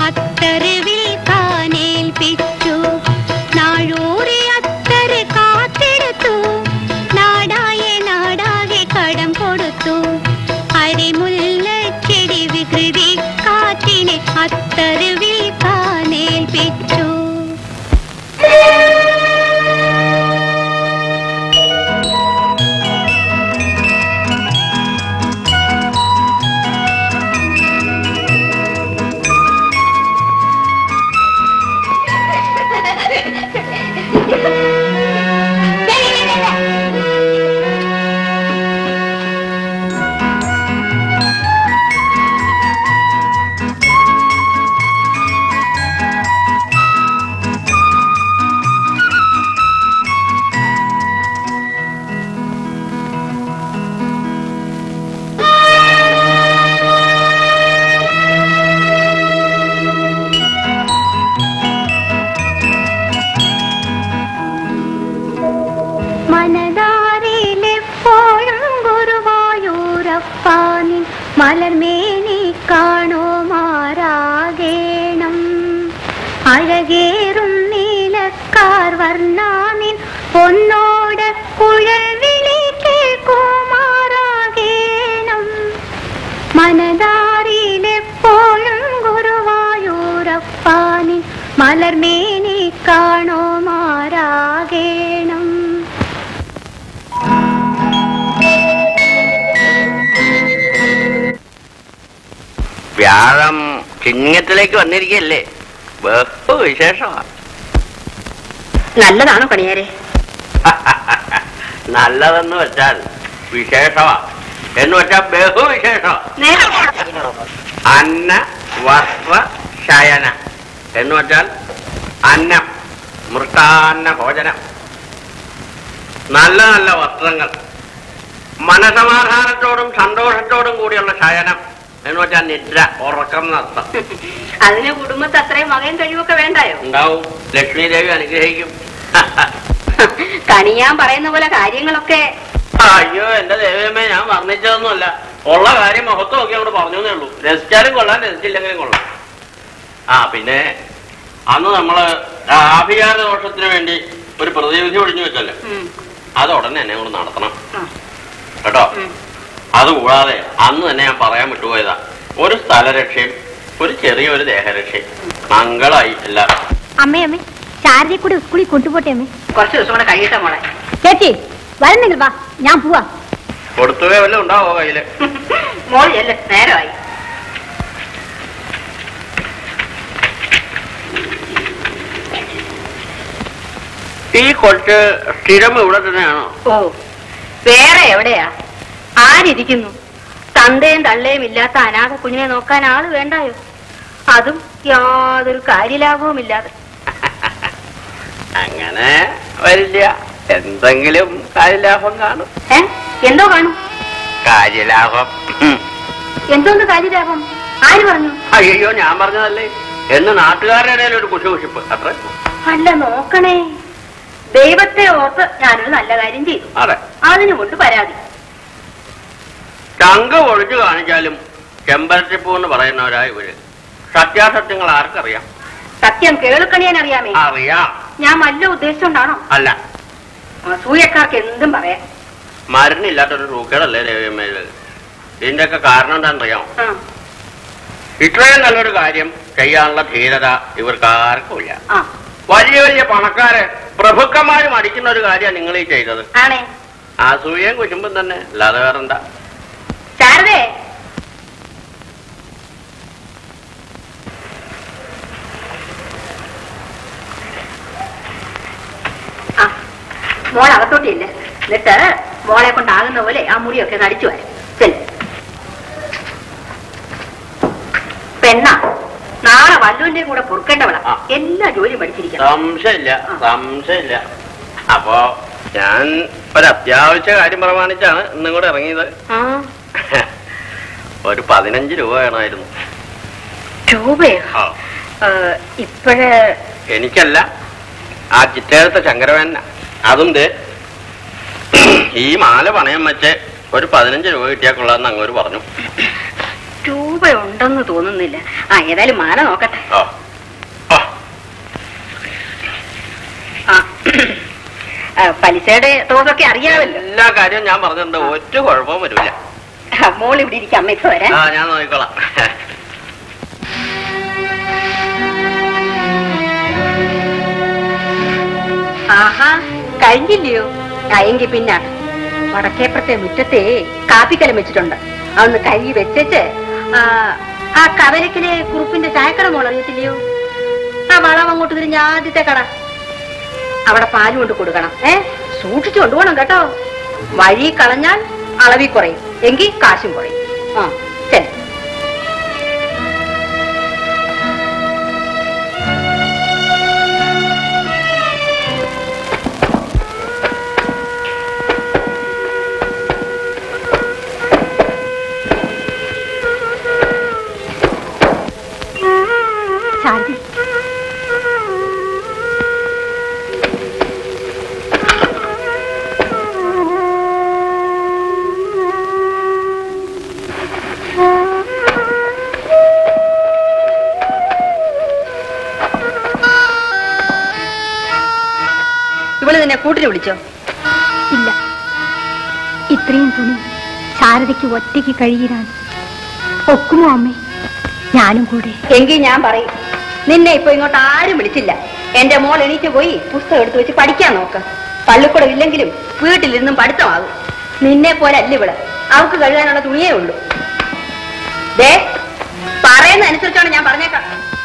S6: അത്തറ് വിൽക്കാനേൽപ്പിച്ചു നാഴൂറി അത്തറ് കാത്തെടുത്തു നാടായ നാടാകെ കടം കൊടുത്തു അരിമുല്ല ചെടി വികൃതി കാറ്റിനെ അത്തറ് വിൽക്കാനേൽപ്പിച്ചു മനതാരിലെപ്പോഴും ഗുരുവായൂരപ്പാനിൻ മലർമേനി കാണുമാറാകേണം അഴകേറും നീലക്കാർ വർണ്ണാനിൻ പൊന്നോട് കുഴൽ വിളി കേൾക്കുമാറാകേണം മനതാരിലെപ്പോഴും ഗുരുവായൂരപ്പാനിൻ മലർമേനി കാണുമാറാകേണം
S5: വ്യാഴം ചിങ്ങത്തിലേക്ക് വന്നിരിക്കല്ലേ ബഹു വിശേഷമാണ്
S3: നല്ലതാണോ കണിയാരെ
S5: നല്ലതെന്ന് വെച്ചാൽ വിശേഷമാ എന്ന് വെച്ചാൽ ബഹു വിശേഷമാ അന്ന വസ്ത്ര ശയന എന്ന് വെച്ചാൽ അന്നം മൃഷ്ടാന്ന ഭോജനം നല്ല നല്ല വസ്ത്രങ്ങൾ മനസമാധാനത്തോടും സന്തോഷത്തോടും കൂടിയുള്ള ശയനം എന്ന് വെച്ചാൽ നിദ്ര ഉറക്കം നടത്തം
S3: അതിന് കുടുംബത്തെ അത്രയും മകൻ കഴിവൊക്കെ വേണ്ടായോ
S5: ഉണ്ടാവും ലക്ഷ്മി ദേവി അനുഗ്രഹിക്കും
S3: കണിയാൻ പറയുന്ന പോലെ കാര്യങ്ങളൊക്കെ
S5: അയ്യോ എന്റെ ദൈവമേ ഞാൻ വർണ്ണിച്ചതൊന്നുമല്ല ഉള്ള കാര്യം മുഖത്ത് നോക്കി അങ്ങോട്ട് പറഞ്ഞു എന്നേ ഉള്ളൂ രസിച്ചാലും കൊള്ളാം രസിച്ചില്ലെങ്കിലും കൊള്ളാം ആ പിന്നെ അന്ന് നമ്മള് ആഭിചാര ദോഷത്തിന് വേണ്ടി ഒരു പ്രതിവിധി ഒഴിഞ്ഞു വെച്ചല്ലോ
S3: ഉം,
S5: അത് ഉടനെ എന്നെ കൂടെ നടത്തണം
S3: ആ,
S5: കേട്ടോ
S3: ഉം.
S5: അതുകൂടാതെ അന്ന് തന്നെ ഞാൻ പറയാൻ വിട്ടുപോയതാ ഒരു സ്ഥലരക്ഷയും ഒരു ചെറിയൊരു ദേഹരക്ഷയും മംഗളായി എല്ലാവരും
S6: അമ്മേ അമ്മേ ശാരദയെ കൂടെ സ്കൂളിൽ കൊണ്ടുപോട്ടെ അമ്മേ
S3: കുറച്ച് ദിവസം കൂടെ കഴിയട്ടെ മോളെ
S6: ചേച്ചി വരുന്നെങ്കിൽ വാ ഞാൻ പോവാ
S5: കൊടുത്തുവേ വല്ലതും ഉണ്ടാവോ കയ്യില്
S3: മോൾ ചെല്ല് നേരമായി
S5: ഈ കൊച്ച് സ്ഥിരം ഇവിടെ തന്നെയാണോ
S3: ഓ വേറെ എവിടെയാ ആരിയ്ക്കുന്നു തന്തയും തള്ളയും ഇല്ലാത്ത അനാഥ കുഞ്ഞിനെ നോക്കാൻ ആള് വേണ്ടായോ അതും യാതൊരു കാര്യലാഭവും ഇല്ലാതെ
S5: അങ്ങനെ വരില്ല എന്തെങ്കിലും കാര്യലാഭം കാണും
S3: ഏ എന്തോ കാണും
S5: കാര്യലാഭം ഉം.
S3: എന്തോന്ന് കാര്യലാഭം ആര് പറഞ്ഞു
S5: അയ്യോ ഞാൻ പറഞ്ഞതല്ലേ എന്ന് നാട്ടുകാരുടെ ഇടയിൽ ഒരു കുശുകുശിപ്പ് അത്ര
S3: അല്ല നോക്കണേ ദൈവത്തെ ഓർത്ത് ഞാനൊരു നല്ല കാര്യം ചെയ്തു
S5: അതെ
S3: അതിനു കൊണ്ട് പരാതി
S5: ചങ്ക് ഒഴിച്ചു കാണിച്ചാലും ചെമ്പരത്തിപ്പൂ എന്ന് പറയുന്നവരാ ഇവര് സത്യാസത്യങ്ങൾ ആർക്കറിയാം
S3: സത്യം കേൾക്കണിയാൻ അറിയാമേ
S5: അറിയാം
S3: ഞാൻ വല്ല ഉദ്ദേശിച്ചോണ്ടാണോ
S5: അല്ല
S3: അസൂയക്കാർക്ക് എന്തും പറയാം
S5: മരുന്നില്ലാത്തൊരു സൂക്കേടല്ലേ ദേവിയമ്മേത് ഇതിന്റെയൊക്കെ കാരണം എന്താണെന്നറിയാമോ
S3: ആ,
S5: ഇത്രയും നല്ലൊരു കാര്യം ചെയ്യാനുള്ള ധീരത ഇവർക്ക് ആർക്കുമില്ല
S3: ആ
S5: വലിയ വലിയ പണക്കാര് പ്രഭുക്കന്മാരും അടിക്കുന്ന ഒരു കാര്യമാണ് നിങ്ങൾ ഈ ചെയ്തത്
S3: ആണേ
S5: അസൂയയും കുശുമ്പും തന്നെ അല്ലാതെ വേറെന്താ
S3: ശാരദേ ആ മോൾ അകത്തോട്ടില്ലേ എന്നിട്ട് മോളെ കൊണ്ടാകുന്ന പോലെ ആ മുടിയൊക്കെ ഒന്ന് അടിച്ചു വരാം ചെല്ല് പെണ്ണാ നാളെ വല്ലുവിന്റെ കൂടെ പൊറുക്കേണ്ടവളാ
S5: ആ.
S3: എല്ലാ ജോലിയും പഠിച്ചിരിക്കണം
S5: സംശയമില്ല
S3: ആ.
S5: സംശയമില്ല അപ്പോ ഞാൻ ഒരു അത്യാവശ്യ കാര്യം പ്രമാണിച്ചാണ് ഇന്നും കൂടെ ഇറങ്ങിയത്
S3: ആ
S5: ഒരു പതിനഞ്ച് രൂപ വേണമായിരുന്നു
S3: രൂപയോ
S5: ആ.
S3: ഇപ്പോഴ്
S5: എനിക്കല്ല ആ ചിറ്റേഴത്തെ ശങ്കരവേന അതും ദേ ഈ മാല പണയം വെച്ച് ഒരു പതിനഞ്ച് രൂപ കിട്ടിയാൽ കൊള്ളാന്ന് അങ്ങോട്ട് പറഞ്ഞു
S3: രൂപ ഉണ്ടെന്ന് തോന്നുന്നില്ല ആ ഏതായാലും മാല നോക്കട്ടെ
S5: ആ. ആ.
S3: ആ ആ, പലിശയുടെ തോതൊക്കെ അറിയാമല്ലോ
S5: എല്ലാ കാര്യവും ഞാൻ പറഞ്ഞിട്ടുണ്ട് ഒറ്റ കുഴപ്പവും വരില്ല
S3: ആ, മോൾ ഇവിടെ ഇരിക്കാം അമ്മ ഇപ്പൊ വരാം
S5: ആ ഞാൻ നോക്കിക്കോളാം
S3: ആഹാ കഴിഞ്ഞില്ലയോ ആ, എങ്കി പിന്നെ വടക്കേപ്പുറത്തെ മുറ്റത്തെ കാപ്പിക്കലം വെച്ചിട്ടുണ്ട് അതൊന്ന് കഴുകി വെച്ചേച്ച് ആ, ആ കവരക്കിലെ കുറുപ്പിന്റെ ചായക്കട മോൾ അറിയത്തില്ലയോ ആ വളം അങ്ങോട്ട് തിരിഞ്ഞ ആദ്യത്തെ കട അവിടെ പാല് കൊണ്ട് കൊടുക്കണം ഏ സൂക്ഷിച്ചു കൊണ്ടുപോകണം കേട്ടോ വഴി കളഞ്ഞാൽ അളവി കുറയും എങ്കിൽ കാശും കുറയും ആ ശരി
S2: ശാന്തി
S3: ഇവള് നിന്നെ കൂട്ടിന് വിളിച്ചോ
S2: ഇല്ല ഇത്രയും തുണി ശാരദയ്ക്ക് ഒറ്റയ്ക്ക് കഴിയിരാൻ ഒക്കുമോ അമ്മേ ഞാനും കൂടെ
S3: എങ്കിൽ ഞാൻ പറയും നിന്നെ ഇപ്പൊ ഇങ്ങോട്ട് ആരും വിളിച്ചില്ല എന്റെ മോൾ എണീറ്റ് പോയി പുസ്തകം എടുത്തു വെച്ച് പഠിക്കാൻ നോക്ക് പള്ളിക്കൂടം ഇല്ലെങ്കിലും വീട്ടിലിരുന്നും പഠിത്തമാകും നിന്നെ പോലെ അല്ല ഇവള് അവൾക്ക് കഴുകാനുള്ള തുണിയേ ഉള്ളൂ ദേ പറയുന്ന അനുസരിച്ചാണ് ഞാൻ പറഞ്ഞേക്കാം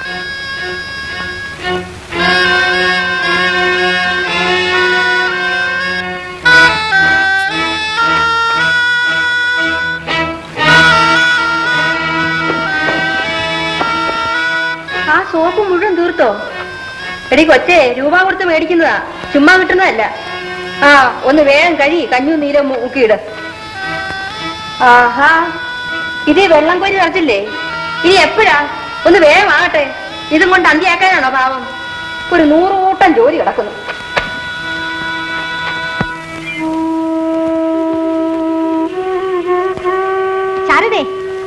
S3: ആ സോപ്പ് മുഴുവൻ തീർത്തോ എടി കൊച്ചേ രൂപ കൊടുത്ത് മേടിക്കുന്നതാ ചുമ്മാ കിട്ടുന്നതല്ല ആ ഒന്ന് വേഗം കഴി കഞ്ഞും നീലം മുക്കിയിട് ആഹാ ഇത് ഈ വെള്ളം കോരി നിറച്ചില്ലേ ഇനി എപ്പോഴാ ഒന്ന് വേഗം ആകട്ടെ ഇതും കൊണ്ട് അന്തിയാക്കാനാണോ പാവം ഒരു നൂറ് കൂട്ടം ജോലി കിടക്കുന്നു
S2: ശാരദേ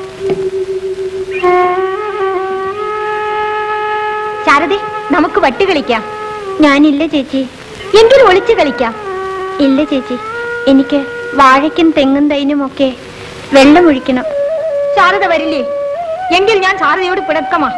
S2: ശാരദേ നമുക്ക് വട്ടി കളിക്കാം
S6: ഞാനില്ല ചേച്ചി
S2: എങ്കിലും ഒളിച്ചു കളിക്കാം
S6: ഇല്ല ചേച്ചി എനിക്ക് വാഴയ്ക്കും തെങ്ങും തൈനും ഒക്കെ വെള്ളം ഒഴിക്കണം
S2: ശാരദ വരില്ലേ എങ്കിൽ ഞാൻ ശാരദയോട് പിണക്കമാ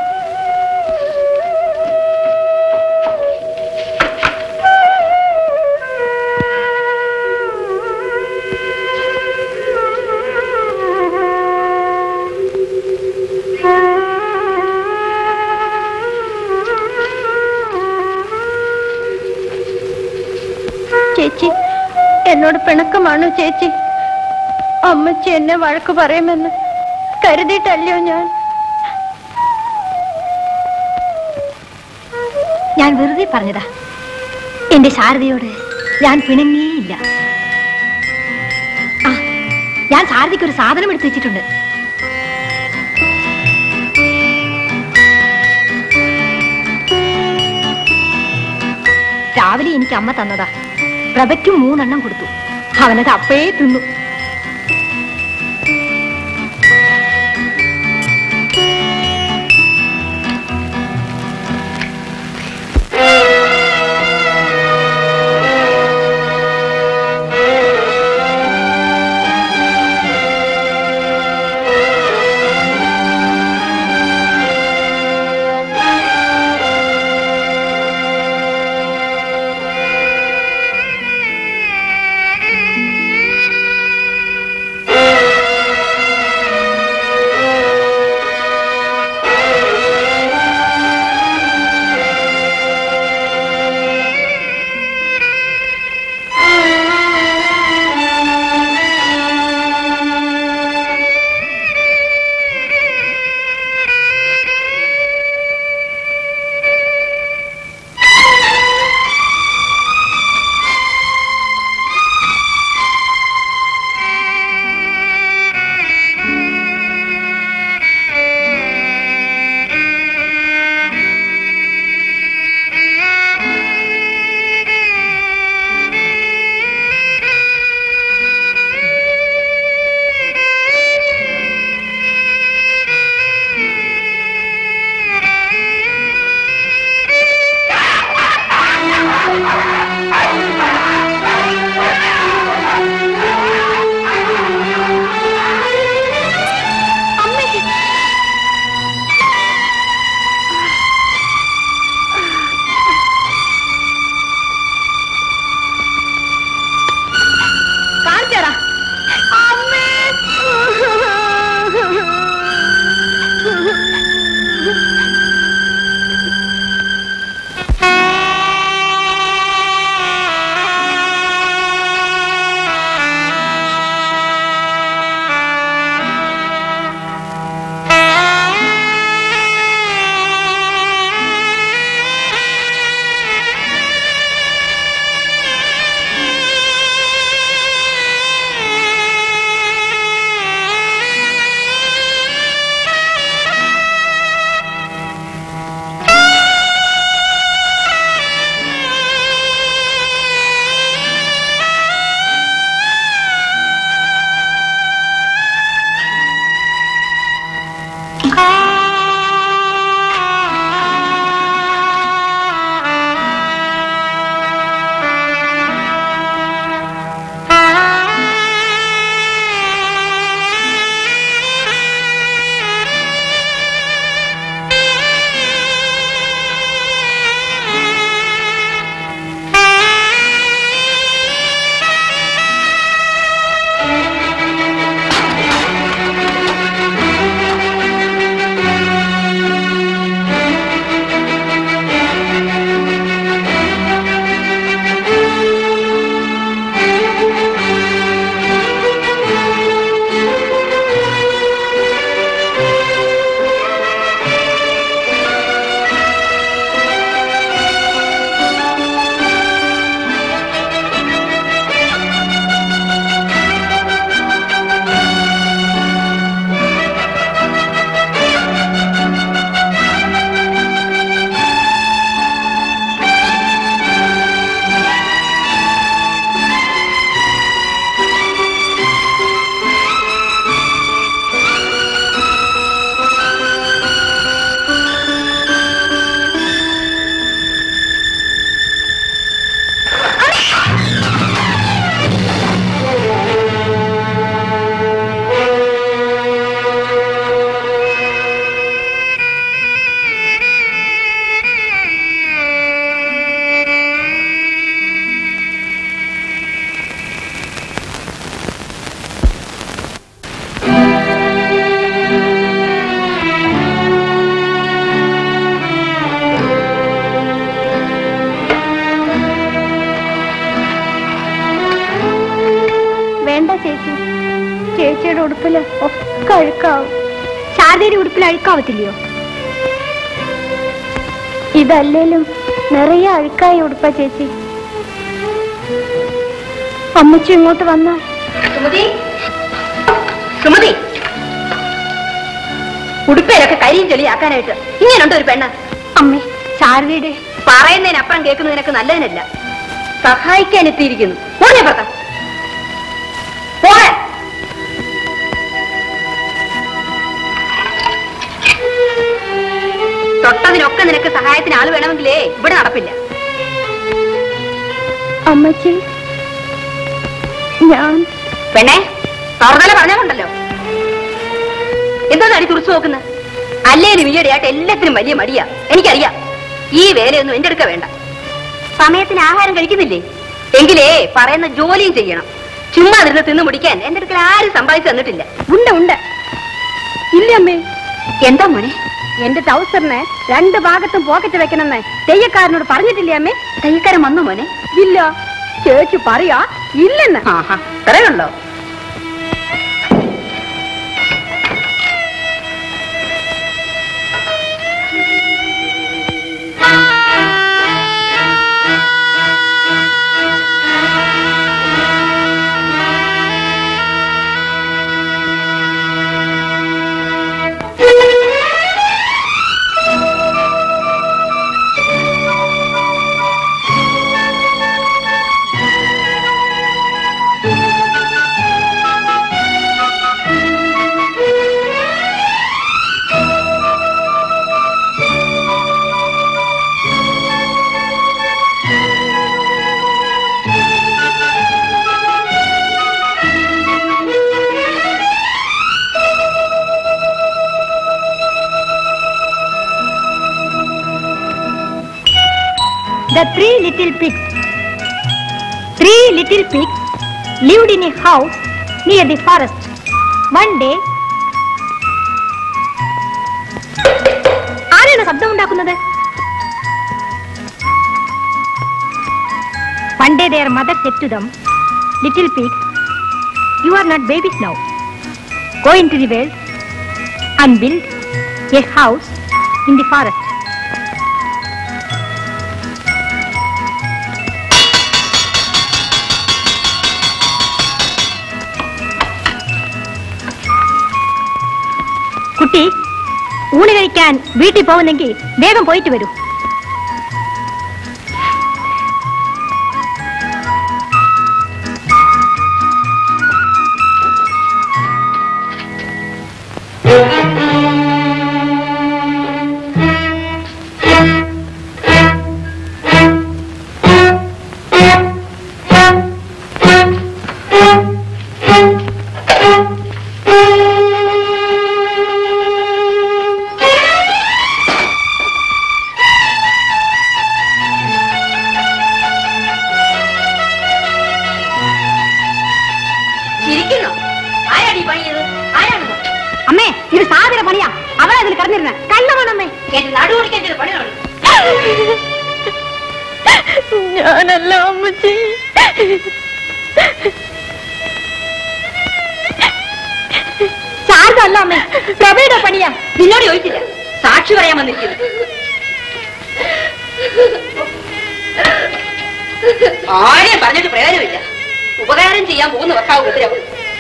S6: ചേച്ചി എന്നോട് പിണക്കമാണോ ചേച്ചി അമ്മച്ചി എന്നെ വഴക്ക് പറയുമെന്ന് കരുതിയിട്ടല്ലയോ ഞാൻ
S2: ഞാൻ വെറുതെ പറഞ്ഞതാ എന്റെ ശാരദയോട് ഞാൻ പിണങ്ങിയില്ല ആ ഞാൻ ശാരദയ്ക്ക് ഒരു സാധനം എടുത്തു വെച്ചിട്ടുണ്ട് രാവിലെ എനിക്ക് അമ്മ തന്നതാ പ്രഭയ്ക്കും മൂന്നെണ്ണം കൊടുത്തു അവനത് അപ്പഴേ തിന്നു
S6: കൂടുതല് ഒക്കെ അഴുക്കാവും
S2: ശാരദയുടെ ഉടുപ്പിൽ അഴുക്കാവത്തില്ലയോ
S6: ഇതല്ലേലും നിറയെ അഴുക്കായി ഉടുപ്പ ചേച്ചി അമ്മച്ചി ഇങ്ങോട്ട് വന്നാൽ
S3: സുമതി സുമതി ഉടുപ്പയിലൊക്കെ കരിയും ചെളിയാക്കാനായിട്ട് ഇങ്ങനെയുണ്ട് ഒരു പെണ്ണ്
S2: അമ്മേ ശാരദയുടെ
S3: പറയുന്നതിനപ്പുറം കേൾക്കുന്നതിനൊക്കെ നല്ലതിനല്ല സഹായിക്കാൻ എത്തിയിരിക്കുന്നു ഓടിയ പക്ക പോകാൻ തൊട്ടതിനൊക്കെ നിനക്ക് സഹായത്തിന് ആള് വേണമെങ്കിലേ ഇവിടെ നടപ്പില്ല
S6: അമ്മച്ചി ഞാൻ
S3: പെണ്ണേ തുറന്നല പറഞ്ഞുണ്ടല്ലോ എന്താ നടി തുറച്ചു നോക്കുന്നത് അല്ലേലും ഈയിടെയായിട്ട് എല്ലാത്തിനും വലിയ മടിയാ എനിക്കറിയാം ഈ വേലയൊന്നും എന്റെ അടുക്ക വേണ്ട സമയത്തിന് ആഹാരം കഴിക്കുന്നില്ലേ എങ്കിലേ പറയുന്ന ജോലിയും ചെയ്യണം ചുമ്മാ നിന്ന് തിന്നു മുടിക്കാൻ എന്റെ അടുക്കൽ ആരും സമ്പാദിച്ചു തന്നിട്ടില്ല
S2: ഉണ്ട് ഉണ്ട് ഇല്ല അമ്മേ
S3: എന്താ മോനെ
S2: എന്റെ ടൗസറിന് രണ്ട് ഭാഗത്തും പോക്കറ്റ് വെക്കണമെന്ന് തെയ്യക്കാരനോട് പറഞ്ഞിട്ടില്ലേ അമ്മേ
S3: തയ്യക്കാരൻ വന്നു മോനെ
S2: ഇല്ല ചേച്ചി പറയാ ഇല്ലെന്ന്
S3: ആഹാ ഇത്രയുള്ളോ
S2: The three little pigs. Three little pigs lived in a house near the forest. One day, ആരാണ് ശബ്ദം ഉണ്ടാക്കുന്നത് One day their mother said to them, Little pigs, you are not babies now. Go into the world and build a house in the forest. കുട്ടി ഊണ് കഴിക്കാൻ വീട്ടിൽ പോകുന്നെങ്കിൽ വേഗം പോയിട്ട് വരൂ
S3: ചിരിക്കുന്നു ആരാണ് ഈ പണി ചെയ്തത് ആരാണെന്നോ
S2: അമ്മേ ഇത് സാധന പണിയാ അവളെ അതിൽ കടന്നിരുന്ന കള്ളമാണമ്മേ
S3: എന്റെ നടു ഓടിക്കാൻ ചില പണിയാണ്
S6: ഞാനല്ല അമ്മച്ചി
S2: ശാരദ അല്ല അമ്മേ പ്രഭയുടെ പണിയാ
S3: നിന്നോട് ചോദിച്ചില്ല സാക്ഷി പറയാൻ വന്നിരിക്കുന്നു ആരെയും പറഞ്ഞിട്ട് പ്രയോജനമില്ല ഉപകാരം ചെയ്യാൻ പോകുന്ന വർക്കാവ് ഉപദ്രവം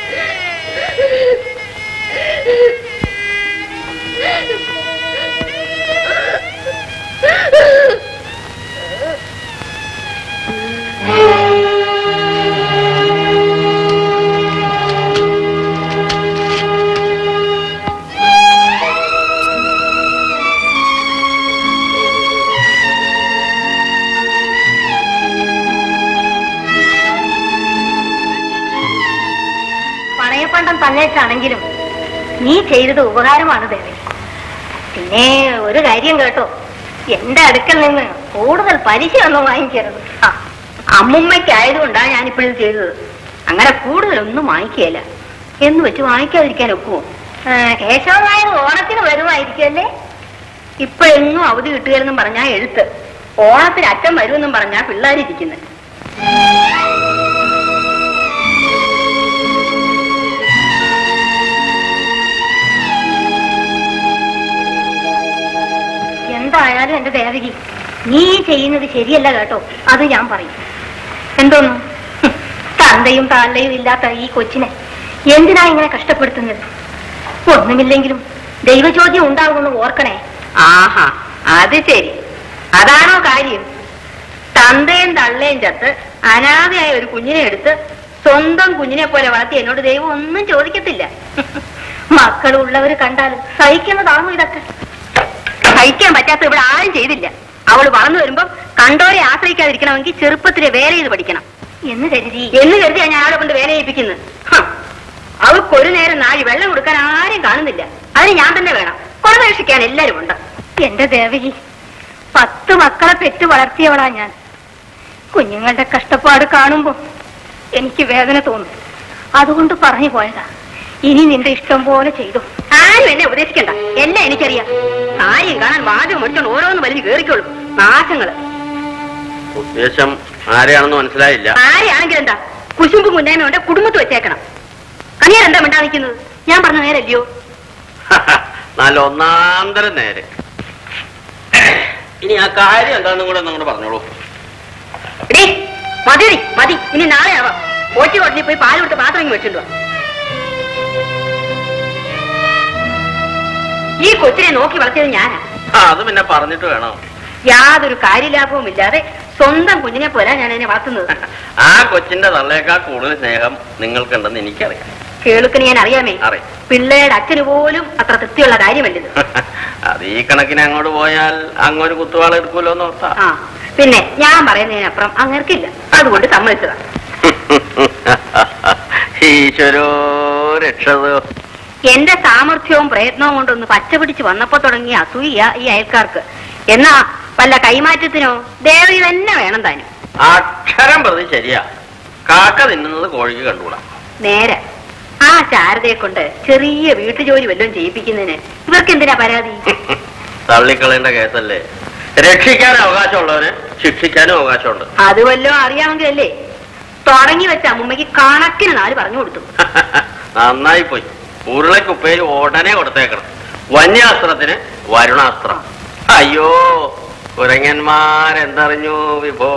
S2: പണയപ്പണ്ടം തന്നേച്ചാണെങ്കിലും നീ ചെയ്തത് ഉപകാരമാണ് ദേവി പിന്നെ ഒരു കാര്യം കേട്ടോ എന്റെ അടുക്കൽ നിന്ന് കൂടുതൽ പലിശ ഒന്നും വാങ്ങിക്കരുത്
S3: ആ, അമ്മുമ്മയ്ക്കായതുകൊണ്ടാണ് ഞാനിപ്പോഴും ചെയ്തത് അങ്ങനെ കൂടുതലൊന്നും വാങ്ങിക്കുകയില്ല എന്ന് വെച്ച് വാങ്ങിക്കാതിരിക്കാൻ ഒക്കുമോ
S2: ആ, കേശവ നായർ ഓണത്തിന് വരുമായിരിക്കുമല്ലേ
S3: ഇപ്പോഴെങ്ങും അവധി കിട്ടുകയെന്നും പറഞ്ഞാ എഴുത്ത് ഓണത്തിന് അച്ഛൻ വരുമെന്നും പറഞ്ഞാ പിള്ളേരിരിക്കുന്നത്
S2: എന്നാലും എന്റെ ദേവകി നീ ചെയ്യുന്നത് ശരിയല്ല കേട്ടോ അത് ഞാൻ പറയും എന്തോന്നു ഹും, തന്തയും താന്തയും ഇല്ലാത്ത ഈ കൊച്ചിനെ എന്തിനാ ഇങ്ങനെ കഷ്ടപ്പെടുത്തുന്നത് ഒന്നുമില്ലെങ്കിലും ദൈവചോദ്യം ഉണ്ടാകുമെന്ന് ഓർക്കണേ
S3: ആഹാ അത് ശരി അതാണോ കാര്യം തന്തയും തള്ളയും ചത്ത് അനാഥയായ ഒരു കുഞ്ഞിനെ എടുത്ത് സ്വന്തം കുഞ്ഞിനെ പോലെ വളർത്തി എന്നോട് ദൈവം ഒന്നും ചോദിക്കത്തില്ല
S2: മക്കളുള്ളവർ കണ്ടാലും സഹിക്കുന്നതാണോ ഇതൊക്കെ
S3: സഹിക്കാൻ പറ്റാത്ത ഇവിടെ ആരും ചെയ്തില്ല അവള് വളർന്നു വരുമ്പം കണ്ടോരെ ആശ്രയിക്കാതിരിക്കണമെങ്കിൽ ചെറുപ്പത്തിലെ വേല ചെയ്ത് പഠിക്കണം
S2: എന്ന് കരുതി
S3: എന്ന് കരുതിയാ ഞാൻ അവളെ കൊണ്ട് വേല ചെയ്യിപ്പിക്കുന്നത് ഹം. അവൾക്കൊരു നേരം നാഴി വെള്ളം കൊടുക്കാൻ ആരും കാണുന്നില്ല അതിന് ഞാൻ തന്നെ വേണം കൊലപേക്ഷിക്കാൻ എല്ലാരും ഉണ്ട്
S2: എന്റെ ദേവകി പത്ത് മക്കളെ പെറ്റു വളർത്തിയവളാ ഞാൻ കുഞ്ഞുങ്ങളുടെ കഷ്ടപ്പാട് കാണുമ്പോ എനിക്ക് വേദന തോന്നും അതുകൊണ്ട് പറഞ്ഞു പോയതാ ഇനി നിന്റെ ഇഷ്ടം പോലെ ചെയ്തു
S3: ആരും എന്നെ ഉപദേശിക്കണ്ട എല്ലാം എനിക്കറിയാം കാര്യം കാണാൻ വാചകം മുടിച്ചോണ്ട് ഓരോന്ന് വലിഞ്ഞ് കേറിക്കോളും നാശങ്ങള്
S5: ഉദ്ദേശം ആരെയാണെന്ന് മനസ്സിലായില്ല
S3: ആരെയാണെങ്കിലും എന്താ കുശുമ്പും കുന്നായ്മ കൊണ്ട് കുടുംബത്ത് വെച്ചേക്കണം കണിയാൻ എന്താ മിണ്ടാ നിൽക്കുന്നത് ഞാൻ പറഞ്ഞ നേരല്ലയോ
S5: നല്ല ഒന്നാന്തരം നേരെ ഇനി ആ കാര്യം എന്താണെന്നും കൂടെ ഒന്നും കൂടെ പറഞ്ഞോളൂ
S3: എടീ, മതിയടി മതി ഇനി നാളെ ആവാം പോറ്റി കൊട്ടി പോയി പാൽ കൊടുത്ത് പാത്രം ഇങ്ങ് വെച്ചിട്ട് വാ. ഈ കൊച്ചിനെ നോക്കി വളർത്തിയത് ഞാനാ
S5: ആ അത് പിന്നെ പറഞ്ഞിട്ട് വേണം
S3: യാതൊരു കാര്യലാഭവും ഇല്ലാതെ സ്വന്തം കുഞ്ഞിനെ പോലെ ഞാൻ എന്നെ വളർത്തുന്നത്
S5: ആ കൊച്ചിന്റെ തള്ളയേക്കാൾ കൂടുതൽ സ്നേഹം നിങ്ങൾക്കുണ്ടെന്ന് എനിക്കറിയാം
S3: കേളുക്കിന് ഞാൻ അറിയാമേ
S5: അറിയാം
S3: പിള്ളേരുടെ അച്ഛന് പോലും അത്ര തൃപ്തിയുള്ള കാര്യമല്ലിത്
S5: അത് ഈ കണക്കിന് അങ്ങോട്ട് പോയാൽ അങ്ങൊരു കുത്തുവാള എടുക്കൂലോ എന്ന് ഓർത്താ
S3: ആ പിന്നെ ഞാൻ പറയുന്നതിനപ്പുറം അങ്ങർക്കില്ല അതുകൊണ്ട് സമ്മതിച്ചതാ
S5: ഈശ്വരോ രക്ഷതോ
S3: എന്റെ സാമർഥ്യവും പ്രയത്നവും കൊണ്ടൊന്ന് പച്ച പിടിച്ച് വന്നപ്പോ തുടങ്ങിയ അസൂയ ഈ അയൽക്കാർക്ക് എന്നാ വല്ല കൈമാറ്റത്തിനോ ദേവി തന്നെ വേണം താനും
S5: അക്ഷരം പ്രതി ശരിയാ കാക്ക തിന്നുന്നത് കോഴിക്ക് കണ്ടുകൂടാ
S3: നേരെ ആ ശാരദയെ കൊണ്ട് ചെറിയ വീട്ടുജോലി വല്ലതും ചെയ്യിപ്പിക്കുന്നതിന് ഇവർക്ക് എന്തിനാ പരാതി
S5: തള്ളിക്കളയേണ്ട കേസല്ലേ രക്ഷിക്കാൻ അവകാശമുള്ളവന് ശിക്ഷിക്കാനും അവകാശമുണ്ട്
S3: അത് വല്ലതും അറിയാമെങ്കിലല്ലേ തുടങ്ങി വെച്ച അമ്മുമ്മയ്ക്ക് കണക്കിന് നാല് പറഞ്ഞു കൊടുത്തു
S5: നന്നായി പോയി ഉരുളക്കുപ്പേര് ഉടനെ കൊടുത്തേക്കണം വന്യാസ്ത്രത്തിന് വരുണാസ്ത്രം അയ്യോ കുരങ്ങന്മാരെന്തറിഞ്ഞു വിഭോ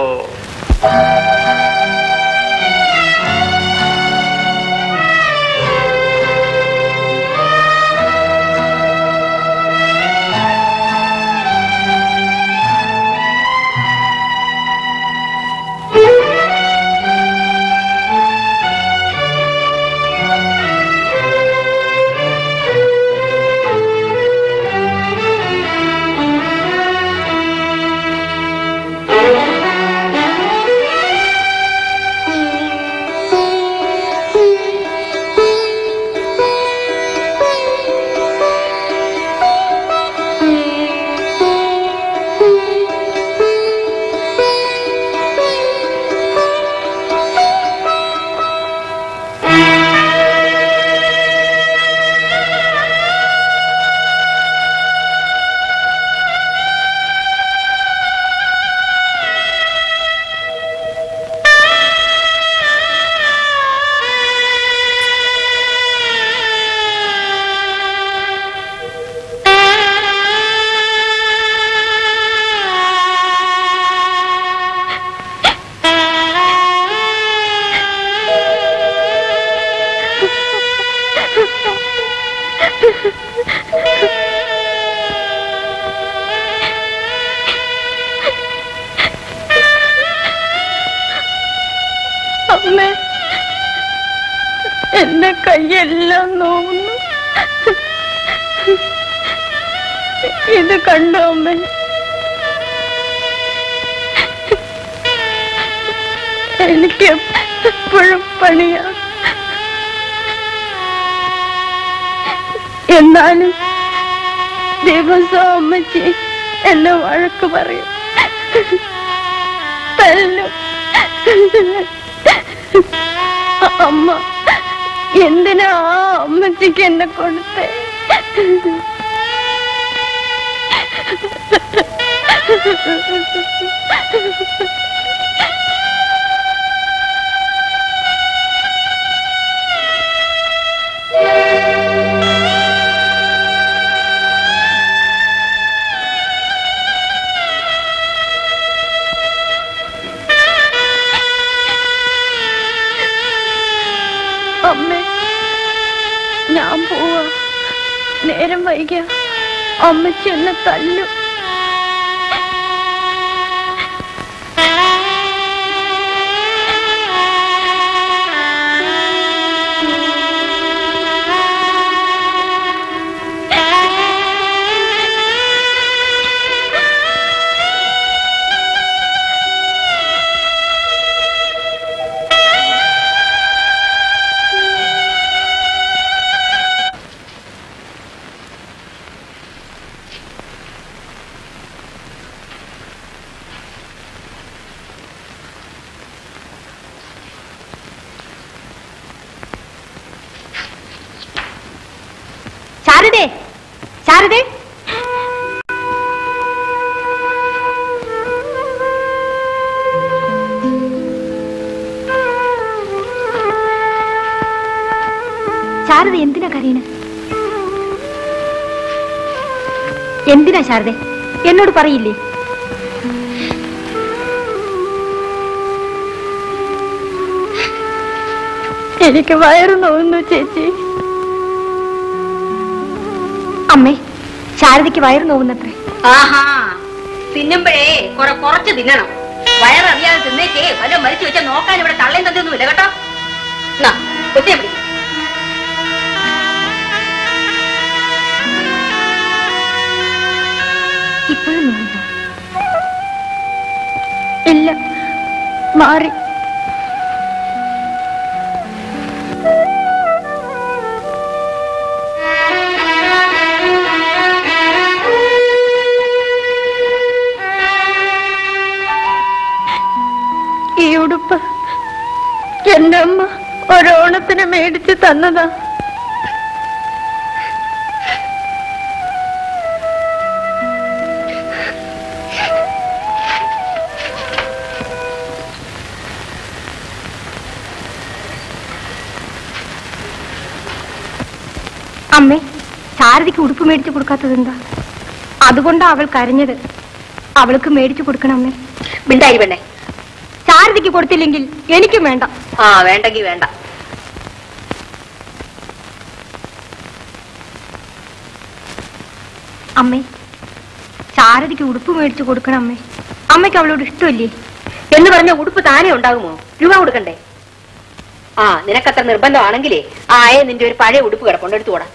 S6: അമ്മ എന്റെ കൈയെല്ലാം നോവുന്നു ഇത് കണ്ടോ അമ്മ എനിക്ക് എപ്പോഴും പണിയാ എന്നാലും ദിവസം അമ്മച്ചി എന്നെ വഴക്ക് പറയും തല്ലും അമ്മ എന്തിനാ ആ അമ്മച്ചിക്ക് എന്നെ കൊടുത്തേ അമ്മച്ചി എന്നെ തല്ലും ശാരദേ ശാരദേ ശാരദ എന്തിനാ കരീന എന്തിനാ ശാരദ എന്നോട് പറയില്ലേ എനിക്ക് വയറ് നോവുന്നു ചേച്ചി അമ്മേ ശാരദയ്ക്ക് വയറ് നോവുന്നത്രേ
S3: ആഹാ തിന്നുമ്പോഴേ കുറെ കുറച്ച് തിന്നണം വയററിയാതെ തിന്നേക്കേ വല്ല മരിച്ചു വെച്ചാൽ നോക്കാൻ ഇവിടെ തള്ളയും തന്നൊന്നുമില്ല കേട്ടോ എന്നാ, കൊച്ചിയെ പിടി.
S6: ഇപ്പോഴും നോവുന്നു ഇല്ല മാറി ഈ ഉടുപ്പ് എന്റെ അമ്മ ഒരോണത്തിന് മേടിച്ച് തന്നതാ അമ്മേ ശാരദയ്ക്ക് ഉടുപ്പ് മേടിച്ചു കൊടുക്കാത്തത് എന്താ അതുകൊണ്ടാ അവൾ കരഞ്ഞത് അവൾക്ക് മേടിച്ചു കൊടുക്കണം അമ്മേ
S3: മിണ്ടായി പെണ്ണെ
S6: ശാരദയ്ക്ക് കൊടുത്തില്ലെങ്കിൽ എനിക്കും വേണ്ട
S3: ആ വേണ്ടെങ്കി വേണ്ട
S6: അമ്മേ ശാരദയ്ക്ക് ഉടുപ്പ് മേടിച്ചു കൊടുക്കണം അമ്മേ അമ്മയ്ക്ക് അവളോട് ഇഷ്ടമില്ലേ
S3: എന്ന് പറഞ്ഞ ഉടുപ്പ് താനേ ഉണ്ടാകുമോ രൂപ കൊടുക്കണ്ടേ ആ നിനക്കത്ര നിർബന്ധമാണെങ്കിലേ ആ ആയെ നിന്റെ ഒരു പഴയ ഉടുപ്പ് കിടപ്പുണ്ട് എടുത്തുകൂടാ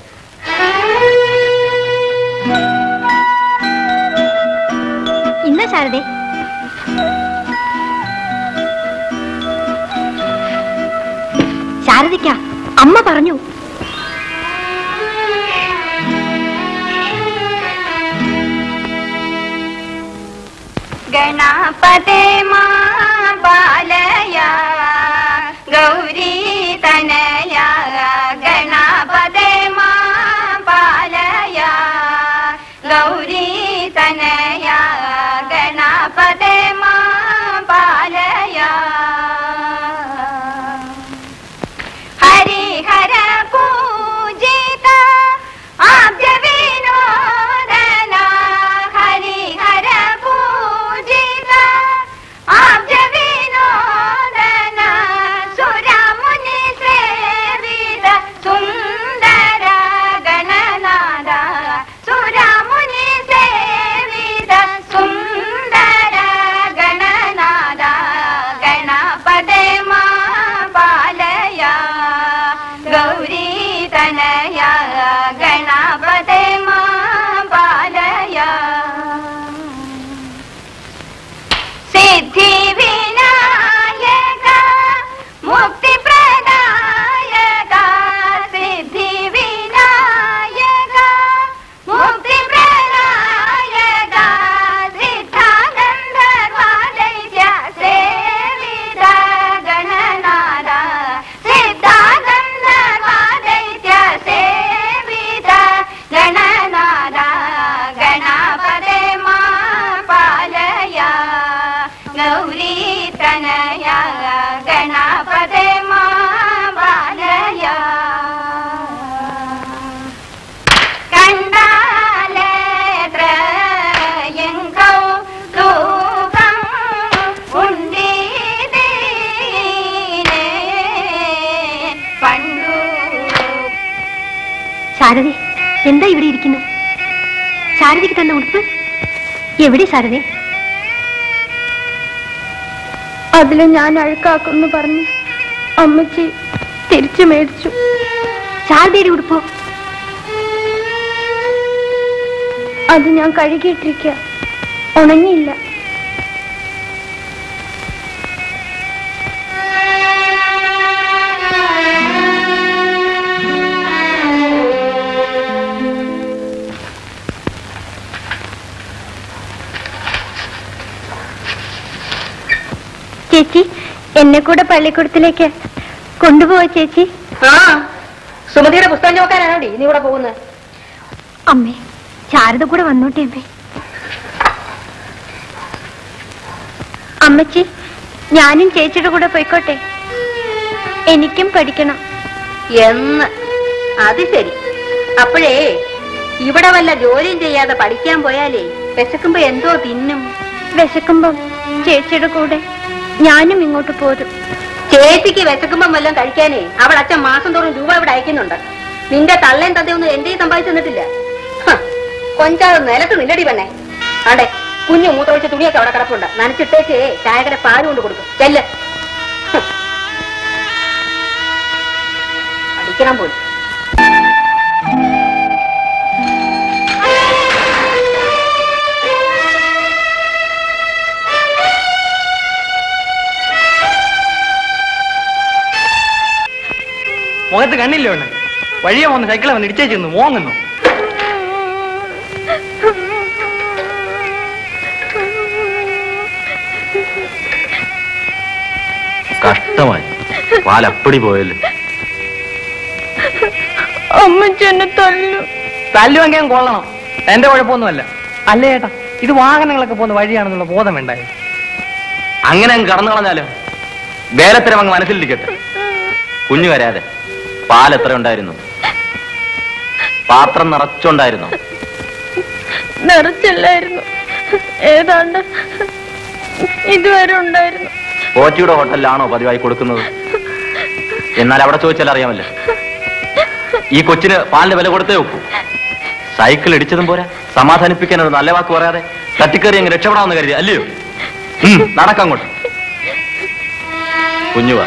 S6: ഇന്ന ശാരദേ ശാരദയ്ക്ക അമ്മ പറഞ്ഞു
S2: ഗണപതേ മാ ബാലയ ഗൗരീ തനയ ഗണപതേ മാ ബാലയ ഗൗരീ തനയ ഗണപതേ മാ ബാലയ ഹരിഹര പൂജിത ആദ്യ വിനോദന ഹരിഹര പൂജിത ആദ്യ വിനോദന സുരമുനി സേവിത സുന്ദര ഗണനാദ സുരമുനി സേവിത സുന്ദര ഗണനാദ ഗണപതേ മാ ബാലയ ഗൗരീ തനയ ഗണപതേ മാ ബാലയ സിദ്ധി വിനായക മുക്തി പ്രദായക സിദ്ധി വിനായക മുക്തി പ്രദായക സിദ്ധാനന്ദ വാദൈത്യ സേവിത ഗണനാദ സിദ്ധാനന്ദ വാദൈത്യ സേവിത ഗണനാദ ഗണപതേ മാ പാലയ ഗൗരീ തനയ ഗണപതേ മാ പാലയ കണ്ടാലേത്രയങ്കൗ തൂകം ഉണ്ടീതീനേ പണ്ടു
S6: ശാരദേ എന്താ ഇവിടെ ഇരിക്കുന്നത് ശാരദയ്ക്ക് തന്ന ഉടുപ്പ് എവിടെ ശാരദേ അതില് ഞാൻ അഴുക്കാക്കുന്നു പറഞ്ഞു അമ്മച്ചി തിരിച്ചു മേടിച്ചു ശാരദയുടെ ഉടുപ്പോ അത് ഞാൻ കഴുകിയിട്ടിരിക്കുക ഉണങ്ങിയില്ല ചേച്ചി എന്നെ കൂടെ പള്ളിക്കൂടത്തിലേക്ക് കൊണ്ടുപോവാ ചേച്ചി
S3: ആ സുമതിയുടെ പുസ്തകം നോക്കാനാണോടി നീ ഇവിടെ പോകുന്നത്
S6: അമ്മേ ശാരദ കൂടെ വന്നോട്ടെ അമ്മേ അമ്മച്ചി ഞാനും ചേച്ചിയുടെ കൂടെ പോയിക്കോട്ടെ എനിക്കും പഠിക്കണം
S3: എന്ന് അത് ശരി അപ്പോഴേ ഇവിടെ വല്ല ജോലിയും ചെയ്യാതെ പഠിക്കാൻ പോയാലേ വിശക്കുമ്പോ എന്തോ തിന്നും
S6: വിശക്കുമ്പം ചേച്ചിയുടെ കൂടെ ഞാനും ഇങ്ങോട്ട് പോരും
S3: ചേച്ചിക്ക് വിശക്കുമ്പം വല്ലതും കഴിക്കാനേ അവിടെ അച്ഛൻ മാസം തോറും രൂപ ഇവിടെ അയക്കുന്നുണ്ട് നിന്റെ തള്ളയും തന്തയൊന്നും എന്റെ സമ്പാദിച്ചു തന്നിട്ടില്ല ഹ, കൊഞ്ചാതെ നിലത്ത് നില്ലടി പെണ്ണെ ആടെ കുഞ്ഞു മൂത്രമൊഴിച്ച തുണിയൊക്കെ അവിടെ കിടപ്പുണ്ട് നനച്ചിട്ടേക്ക് ചായകര പാല് കൊണ്ട് കൊടുക്കും ചെല്ല് ഹ്. പഠിക്കണം പോലും
S4: മുഖത്ത് കണ്ണില്ലേ ഒന്ന് വഴിയെ വന്ന് സൈക്കിളെ വന്ന് ഇടിച്ചേച്ചു മോങ്ങുന്നു
S5: കഷ്ടമായി പാലപ്പടി പോയല്ലോ
S6: അമ്മച്ചി എന്നെ തല്ലു
S4: തല്ലുവെങ്കിൽ കൊള്ളണം എന്റെ കുഴപ്പമൊന്നുമല്ല അല്ലേ ഏട്ടാ ഇത് വാഹനങ്ങളൊക്കെ പോകുന്ന വഴിയാണെന്നുള്ള ബോധം വേണ്ടായി
S5: അങ്ങനെ അങ്ങ് കടന്നു കളഞ്ഞാലോ വേലത്തരം അങ്ങ് മനസ്സിലിരിക്കട്ടെ കുഞ്ഞു വരാതെ പാൽ എത്ര ഉണ്ടായിരുന്നു പാത്രം നിറച്ചുണ്ടായിരുന്നു
S6: നിറച്ചില്ലായിരുന്നു ഏതാണ്ട് ഇതുവരെ ഉണ്ടായിരുന്നു
S5: പോറ്റിയുടെ ഹോട്ടലിലാണോ പതിവായി കൊടുക്കുന്നത് എന്നാൽ അവിടെ ചോദിച്ചാൽ അറിയാമല്ലോ ഈ കൊച്ചിന് പാലിന് വില കൊടുത്തേ ഒക്കൂ സൈക്കിൾ ഇടിച്ചതും പോരാ സമാധാനിപ്പിക്കാൻ ഒരു നല്ല വാക്ക് പറയാതെ തട്ടിക്കറി അങ്ങ് രക്ഷപ്പെടാമെന്ന് കരുതി അല്ലയോ ഉം, നടക്കങ്ങോട്ട് കുഞ്ഞുവാ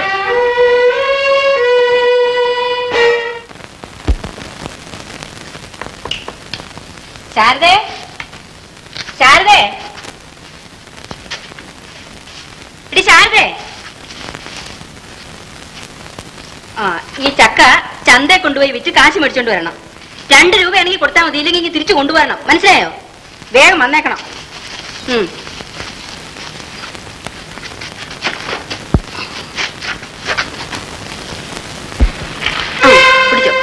S3: ശാരദേ ശാരദേ എടി ശാരദേ ആ ഈ ചക്ക ചന്തയെ കൊണ്ടുപോയി വിറ്റ് കാശ് മേടിച്ചോണ്ട് വരണം രണ്ട് രൂപയാണെങ്കിൽ കൊടുത്താൽ മതി ഇല്ലെങ്കിൽ ഇങ്ങ് തിരിച്ചു കൊണ്ടുവരണം മനസ്സിലായോ വേഗം വന്നേക്കണം ഉം. ഉം, പിടിച്ചോ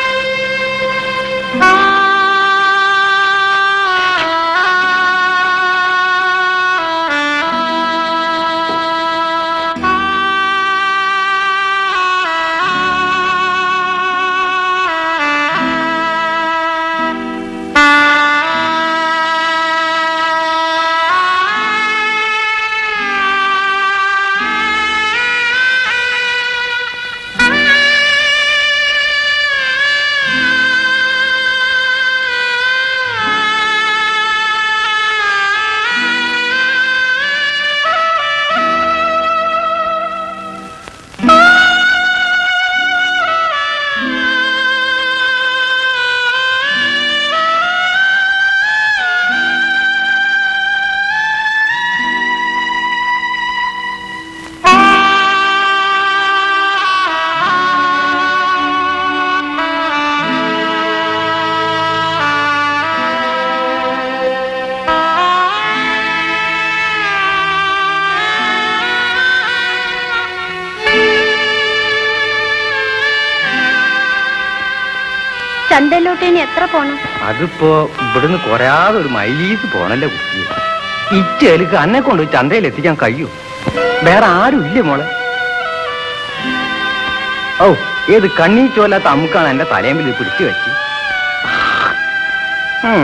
S6: ചന്തയിലോട്ട് ഇനി എത്ര പോണം
S1: അതിപ്പോ ഇവിടുന്ന് കുറയാതെ ഒരു മൈലീസ് പോണല്ലേ കുട്ടി ഇച്ചേലിക്ക് അന്നെ കൊണ്ട് ചന്തയിൽ എത്തിക്കാൻ കഴിയൂ വേറെ ആരും ഇല്ലേ മോളെ ഓ ഏത് കണ്ണീ ചോലാത്ത അമുക്കാണ് എന്റെ തലയമ്പിൽ പിടിച്ചു വെച്ച് ഉം.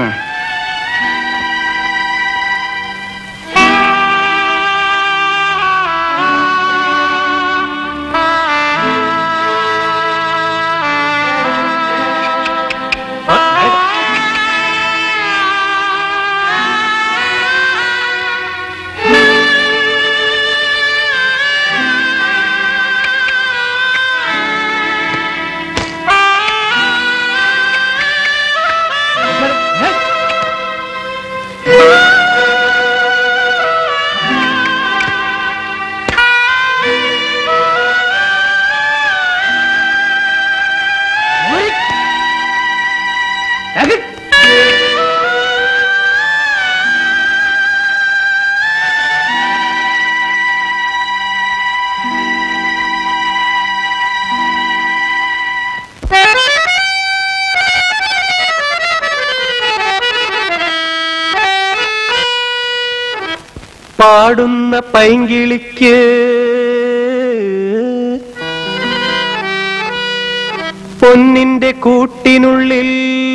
S7: പാടുന്ന പൈങ്കിളിക്ക് പൊന്നിന്റെ കൂട്ടിനുള്ളിൽ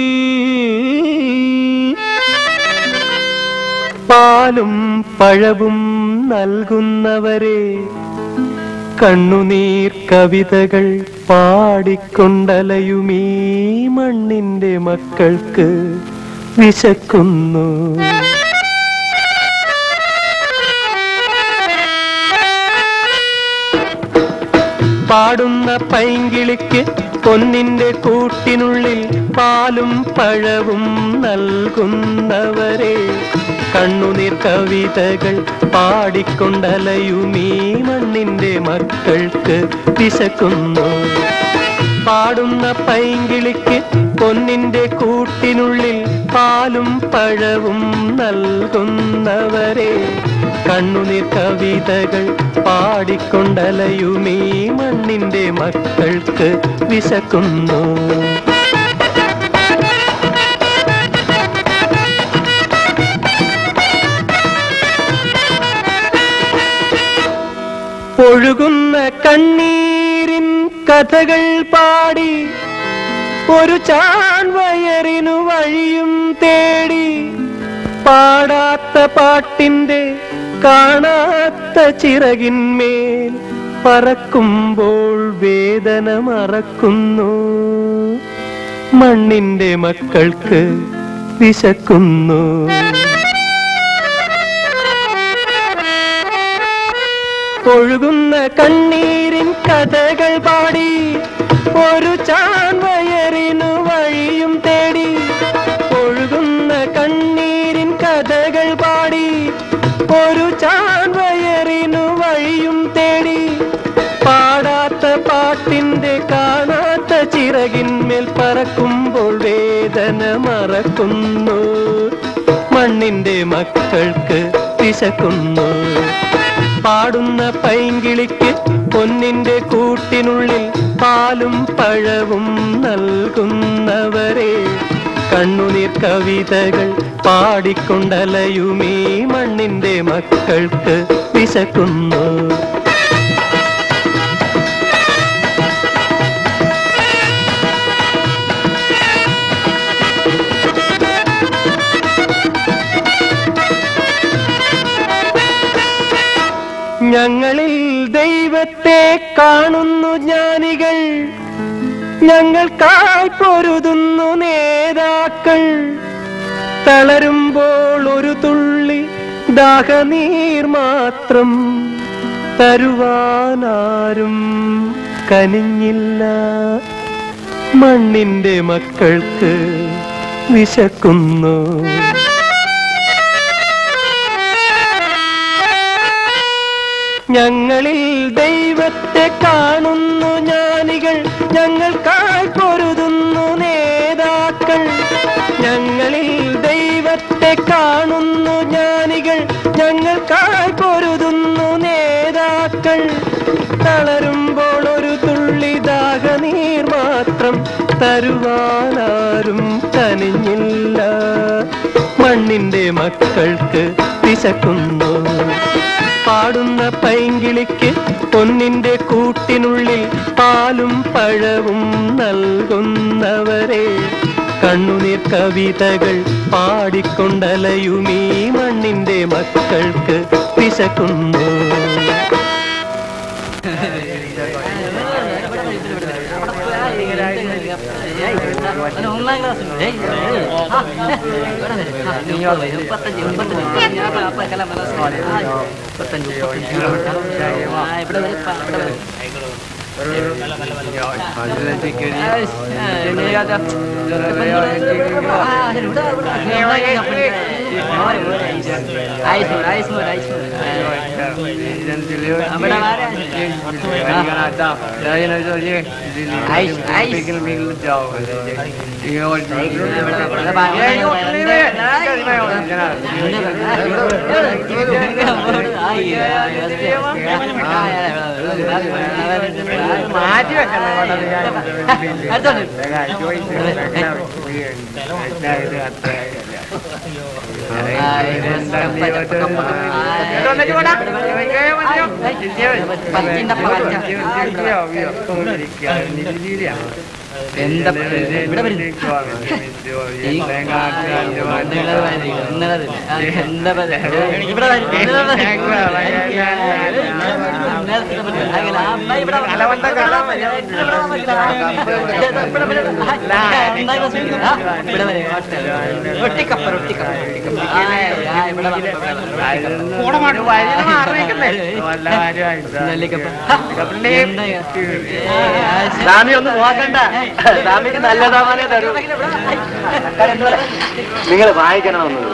S7: പാലും പഴവും നൽകുന്നവരെ കണ്ണുനീർ കവിതകൾ പാടിക്കൊണ്ടലയുമീ മണ്ണിന്റെ മക്കൾക്ക് വിശക്കുന്നു പാടുന്ന പൈങ്കിളിക്ക് പൊന്നിന്റെ കൂട്ടിനുള്ളിൽ പാലും പഴവും നൽകുന്നവരെ കണ്ണുനീർ കവിതകൾ പാടിക്കൊണ്ടലയുമീ മണ്ണിന്റെ മക്കൾക്ക് വിശക്കുന്നു പാടുന്ന പൈങ്കിളിക്ക് പൊന്നിന്റെ കൂട്ടിനുള്ളിൽ പാലും പഴവും നൽകുന്നവരെ കണ്ണുനീർ കവിതകൾ പാടിക്കൊണ്ടലയുമീ മണ്ണിന്റെ മക്കൾക്ക് വിശക്കുന്നു ഒഴുകുന്ന കണ്ണീരിൻ കഥകൾ പാടി ഒരു ചാൺവയറിനു വഴിയും തേടി പാടാത്ത പാട്ടിന്റെ കാണാത്ത ചിറകിന്മേൽ പറക്കുമ്പോൾ വേദന മറക്കുന്നു മണ്ണിന്റെ മക്കൾക്ക് വിശക്കുന്നു ഒഴുകുന്ന കണ്ണീരിൻ കഥകൾ പാടി ഒരു ചാൻവയറിനു വഴിയും തേടി ഒഴുകുന്ന കണ്ണീരിൻ കഥകൾ പാടി ഒരു ചാൻവയറിനു വഴിയും തേടി പാടാത്ത പാട്ടിന്റെ കാണാത്ത ചിറകിന്മേൽ പറക്കുമ്പോൾ വേദന മറക്കുന്നു മണ്ണിന്റെ മക്കൾക്ക് വിശക്കുന്നു പാടുന്ന പൈങ്കിളിക്ക് പൊന്നിന്റെ കൂട്ടിനുള്ളിൽ പാലും പഴവും നൽകുന്നവരെ കണ്ണുനീർ കവിതകൾ പാടിക്കൊണ്ടലയുമീ മണ്ണിന്റെ മക്കൾക്ക് വിശക്കുന്നു ഞങ്ങളിൽ ദൈവത്തെ കാണുന്നു ജ്ഞാനികൾ ഞങ്ങൾക്കായി പൊരുതുന്നു നേതാക്കൾ തളരുമ്പോൾ ഒരു തുള്ളി ദാഹനീർ മാത്രം തരുവാനാരും കനിഞ്ഞില്ല മണ്ണിന്റെ മക്കൾക്ക് വിശക്കുന്നു ഞങ്ങളിൽ ദൈവത്തെ കാണുന്നു ജ്ഞാനികൾ ഞങ്ങൾക്കായി പൊരുതുന്നു നേതാക്കൾ ഞങ്ങളിൽ ദൈവത്തെ കാണുന്നു ജ്ഞാനികൾ ഞങ്ങൾക്കായി പൊരുതുന്നു നേതാക്കൾ തളരുമ്പോൾ ഒരു തുള്ളി ദാഹനീർ മാത്രം തരുവാനാരും കനിഞ്ഞില്ല മണ്ണിന്റെ മക്കൾക്ക് വിശക്കുന്നു പാടുന്ന പൈങ്കിളിക്ക് പൊന്നിന്റെ കൂട്ടിനുള്ളിൽ പാലും പഴവും നൽകുന്നവരെ കണ്ണുനീർ കവിതകൾ പാടിക്കൊണ്ടലയുമീ മണ്ണിന്റെ മക്കൾക്ക് വിശക്കുന്നു
S8: ഇവിടെ
S4: മാറ്റി
S8: എന്താ ഇവിടെ വരുന്നു എന്താ ഇവിടെ
S1: സ്വാമി ഒന്ന് നോക്കണ്ട സ്വാമിക്ക് നല്ല സാമാനേ തരൂ നിങ്ങൾ വായിക്കണമെന്നത്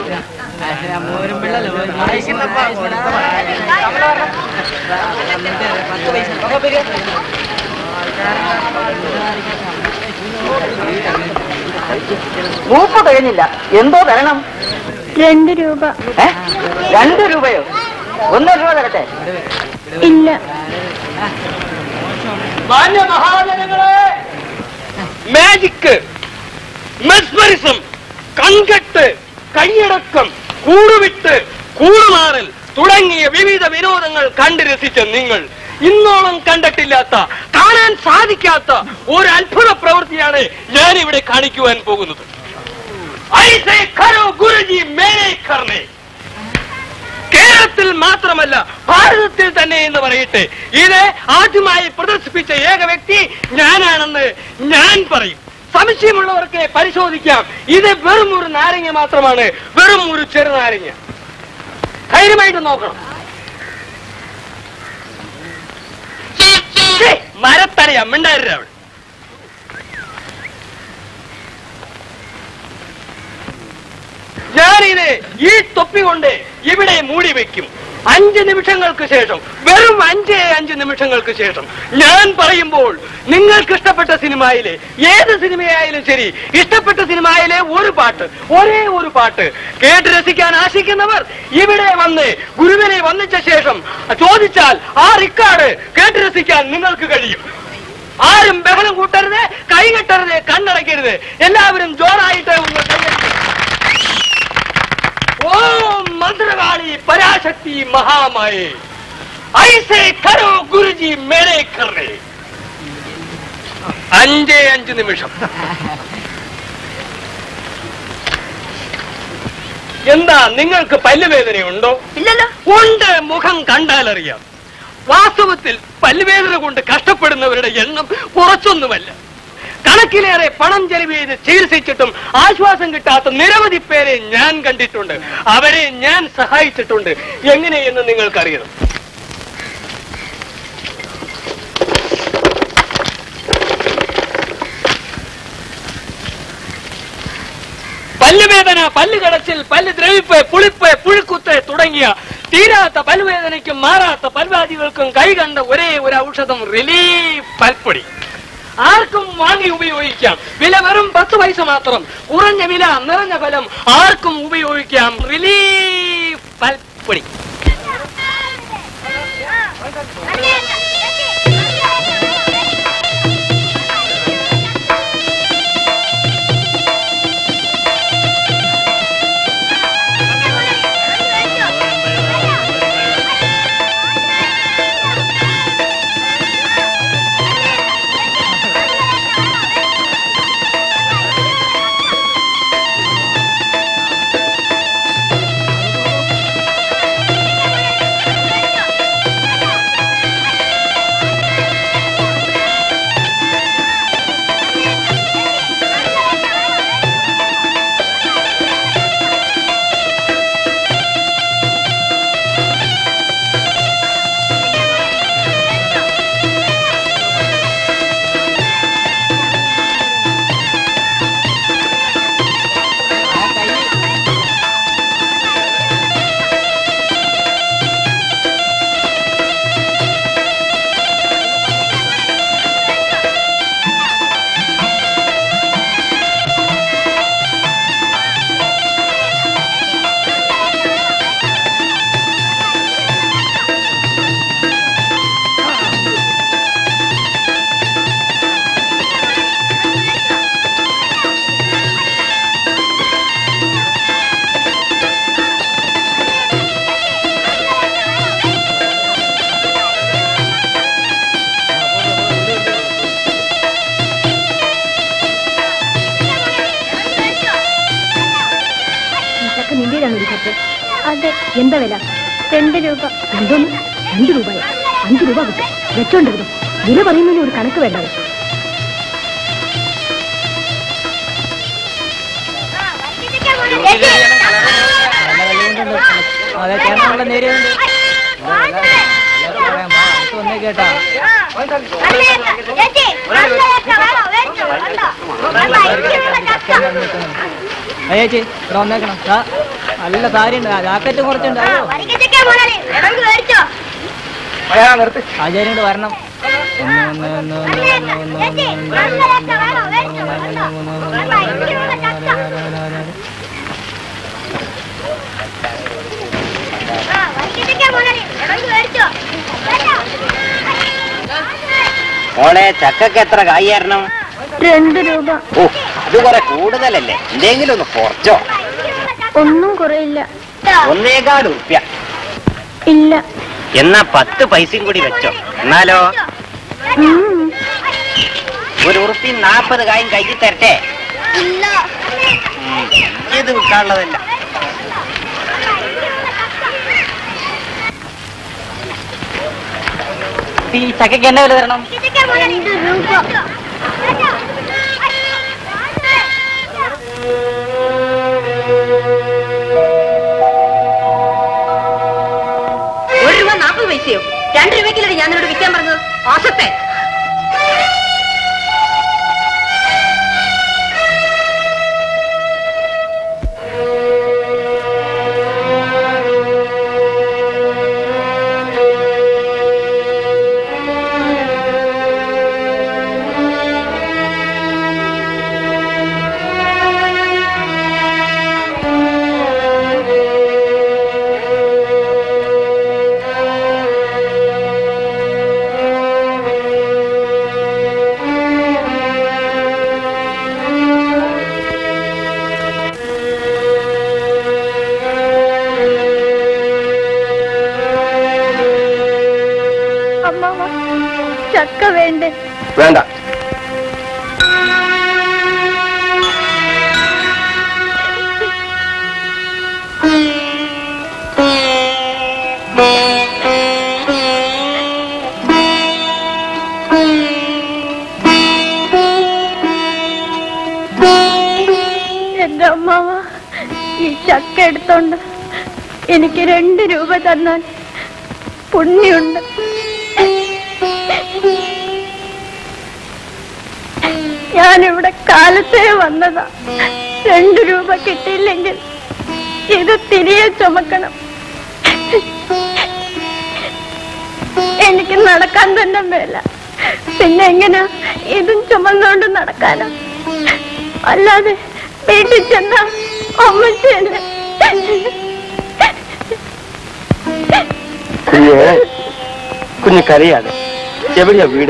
S1: മൂപ്പ് കഴിഞ്ഞില്ല എന്തോ തരണം
S6: രണ്ട് രൂപ
S1: ഏ? രണ്ട് രൂപയോ ഒന്നര രൂപ തരട്ടെ
S6: ഇല്ല
S5: മഹാജനങ്ങളെ മാജിക് മെസ്മറിസം കൺകെട്ട് കൈയടക്കം കൂടുവിട്ട് കൂടുമാറൽ തുടങ്ങിയ വിവിധ വിനോദങ്ങൾ കണ്ടു രസിച്ച നിങ്ങൾ ഇന്നോളം കണ്ടിട്ടില്ലാത്ത കാണാൻ സാധിക്കാത്ത ഒരു അത്ഭുത പ്രവൃത്തിയാണ് ഞാൻ ഇവിടെ കാണിക്കുവാൻ പോകുന്നത് ഐസേ കരോ ഗുരുജി മേനെ കർണേ കേരളത്തിൽ മാത്രമല്ല ഭാരതത്തിൽ തന്നെ എന്ന് പറയട്ടെ ഇത് ആദ്യമായി പ്രദർശിപ്പിച്ച ഏക വ്യക്തി ഞാനാണെന്ന് ഞാൻ പറയും സംശയമുള്ളവർക്ക് പരിശോധിക്കാം ഇത് വെറും ഒരു നാരങ്ങ മാത്രമാണ് വെറും ഒരു ചെറുനാരങ്ങ ധൈര്യമായിട്ട് നോക്കണം ഛേ, മരത്തടയാ മിണ്ടായിരുന്നു അവൾ ഞാനിത് ഈ തൊപ്പി കൊണ്ട് ഇവിടെ മൂടി വെക്കും അഞ്ച് നിമിഷങ്ങൾക്ക് ശേഷം വെറും അഞ്ചേ അഞ്ച് നിമിഷങ്ങൾക്ക് ശേഷം ഞാൻ പറയുമ്പോൾ നിങ്ങൾക്ക് ഇഷ്ടപ്പെട്ട സിനിമയിലെ ഏത് സിനിമയായാലും ശരി ഇഷ്ടപ്പെട്ട സിനിമയിലെ ഒരു പാട്ട് ഒരേ ഒരു പാട്ട് കേട്ട് രസിക്കാൻ ആശിക്കുന്നവർ ഇവിടെ വന്ന് ഗുരുവിനെ വന്നിച്ച ശേഷം ചോദിച്ചാൽ ആ റിക്കാർഡ് കേട്ട് രസിക്കാൻ നിങ്ങൾക്ക് കഴിയും ആരും ബഹളം കൂട്ടരുത് കൈകെട്ടരുത് കണ്ണടയ്ക്കരുത് എല്ലാവരും ജോറായിട്ട് ഒന്ന് കൈയടിക്കുക. ഓം മന്ത്രകാളി പരാശക്തി മഹാമായേ ഐസേ കരോ ഗുരുജി മേരെ കറേ അഞ്ചേ അഞ്ച് നിമിഷം എന്താ നിങ്ങൾക്ക് പല്ലുവേദനയുണ്ടോ
S3: ഇല്ലല്ലോ
S5: ഉണ്ട് മുഖം കണ്ടാലറിയാം വാസ്തവത്തിൽ പല്ലുവേദന കൊണ്ട് കഷ്ടപ്പെടുന്നവരുടെ എണ്ണം കുറച്ചൊന്നുമല്ല കണക്കിലേറെ പണം ചെലവ് ചെയ്ത് ചികിത്സിച്ചിട്ടും ആശ്വാസം കിട്ടാത്ത നിരവധി പേരെ ഞാൻ കണ്ടിട്ടുണ്ട് അവരെ ഞാൻ സഹായിച്ചിട്ടുണ്ട് എങ്ങനെയെന്ന് നിങ്ങൾക്കറിയണം പല്ലുവേദന പല്ല് കടച്ചിൽ പല്ല് ദ്രവിപ്പ് പുളിപ്പ് പുഴുക്കുത്ത് തുടങ്ങിയ തീരാത്ത പല്ലുവേദനയ്ക്കും മാറാത്ത പൽവാദികൾക്കും കൈകണ്ട ഒരേ ഒരു ഔഷധം റിലീഫ് പൽപ്പൊടി ആർക്കും വാങ്ങി ഉപയോഗിക്കാം വില വെറും പത്ത് പൈസ മാത്രം കുറഞ്ഞ വില നിറഞ്ഞ ഫലം ആർക്കും ഉപയോഗിക്കാം റിലീഫ് പൽപ്പൊടി
S6: അതെ
S2: എന്താ വില
S6: രണ്ട് രൂപ
S2: എന്തോന്ന് രണ്ട് രൂപയോ അഞ്ച് രൂപ കിട്ടും വെച്ചോണ്ടിരുന്നു വില പറയുന്നതിന് ഒരു കണക്ക് വേണ്ടത്
S8: അതെ ചേട്ടനുള്ള നേരിയുണ്ട് വന്നേ കേട്ടാ അയ്യ ചേച്ചി ഇവിടെ വന്നേക്കണം ദാ, നല്ല സാരി ഉണ്ട് ജാക്കറ്റ് കുറച്ചുണ്ട് അയ്യോ ആചാര്യം കൊണ്ട് വരണം ഒന്ന് ഒന്ന് ഒന്ന് ഒന്ന് ഒന്ന് ഒന്ന് ഒന്ന് ഒന്ന് ഒന്ന് ഒന്ന്
S9: മോളെ ചക്കക്ക് എത്ര കായ്യാരണം
S6: രണ്ട് രൂപ
S9: ഓ അത് കുറെ കൂടുതലല്ലേ എന്തെങ്കിലും ഒന്ന് കുറച്ചോ
S6: ഒന്നും കുറയില്ല
S9: ഒന്നേകാൽ ഉറുപ്യ
S6: ഇല്ല
S9: എന്നാ പത്ത് പൈസയും കൂടി വെച്ചോ എന്നാലോ
S6: ഉം.
S9: ഒരു ഉറുപ്പി നാപ്പത് കായും കയ്യിൽ തരട്ടെ ഉം, ഇത് വിൽക്കാനുള്ളതല്ല
S8: ഈ ചക്കയ്ക്ക് എന്നെ വില തരണം
S6: രണ്ട് രൂപ
S3: ഒരു രൂപ നാൽപ്പത് പൈസയോ രണ്ട് രൂപയ്ക്കല്ലേ ഞാൻ നിന്നോട് വിൽക്കാൻ പറഞ്ഞത് ആശത്തെ
S6: അമ്മാവ ചക്ക വേണ്ടേ
S1: വേണ്ട
S6: എന്റെ അമ്മാവ ഈ ചക്ക എടുത്തോണ്ട് എനിക്ക് രണ്ട് രൂപ തന്നാൽ പുണ്യുണ്ട് ഞാനിവിടെ കാലത്തേ വന്നതാ രണ്ട് രൂപ കിട്ടിയില്ലെങ്കിൽ ഇത് തിരികെ ചുമക്കണം എനിക്ക് നടക്കാൻ തന്നെ മേല പിന്നെ എങ്ങനെ ഇതും ചുമന്നുകൊണ്ട് നടക്കാനാ അല്ലാതെ വീട്ടിൽ ചെന്ന അമ്മച്ചല്ലേ
S1: കുഞ്ഞ് കുഞ്ഞ് കരയാതെ എവിടെയാ വീട്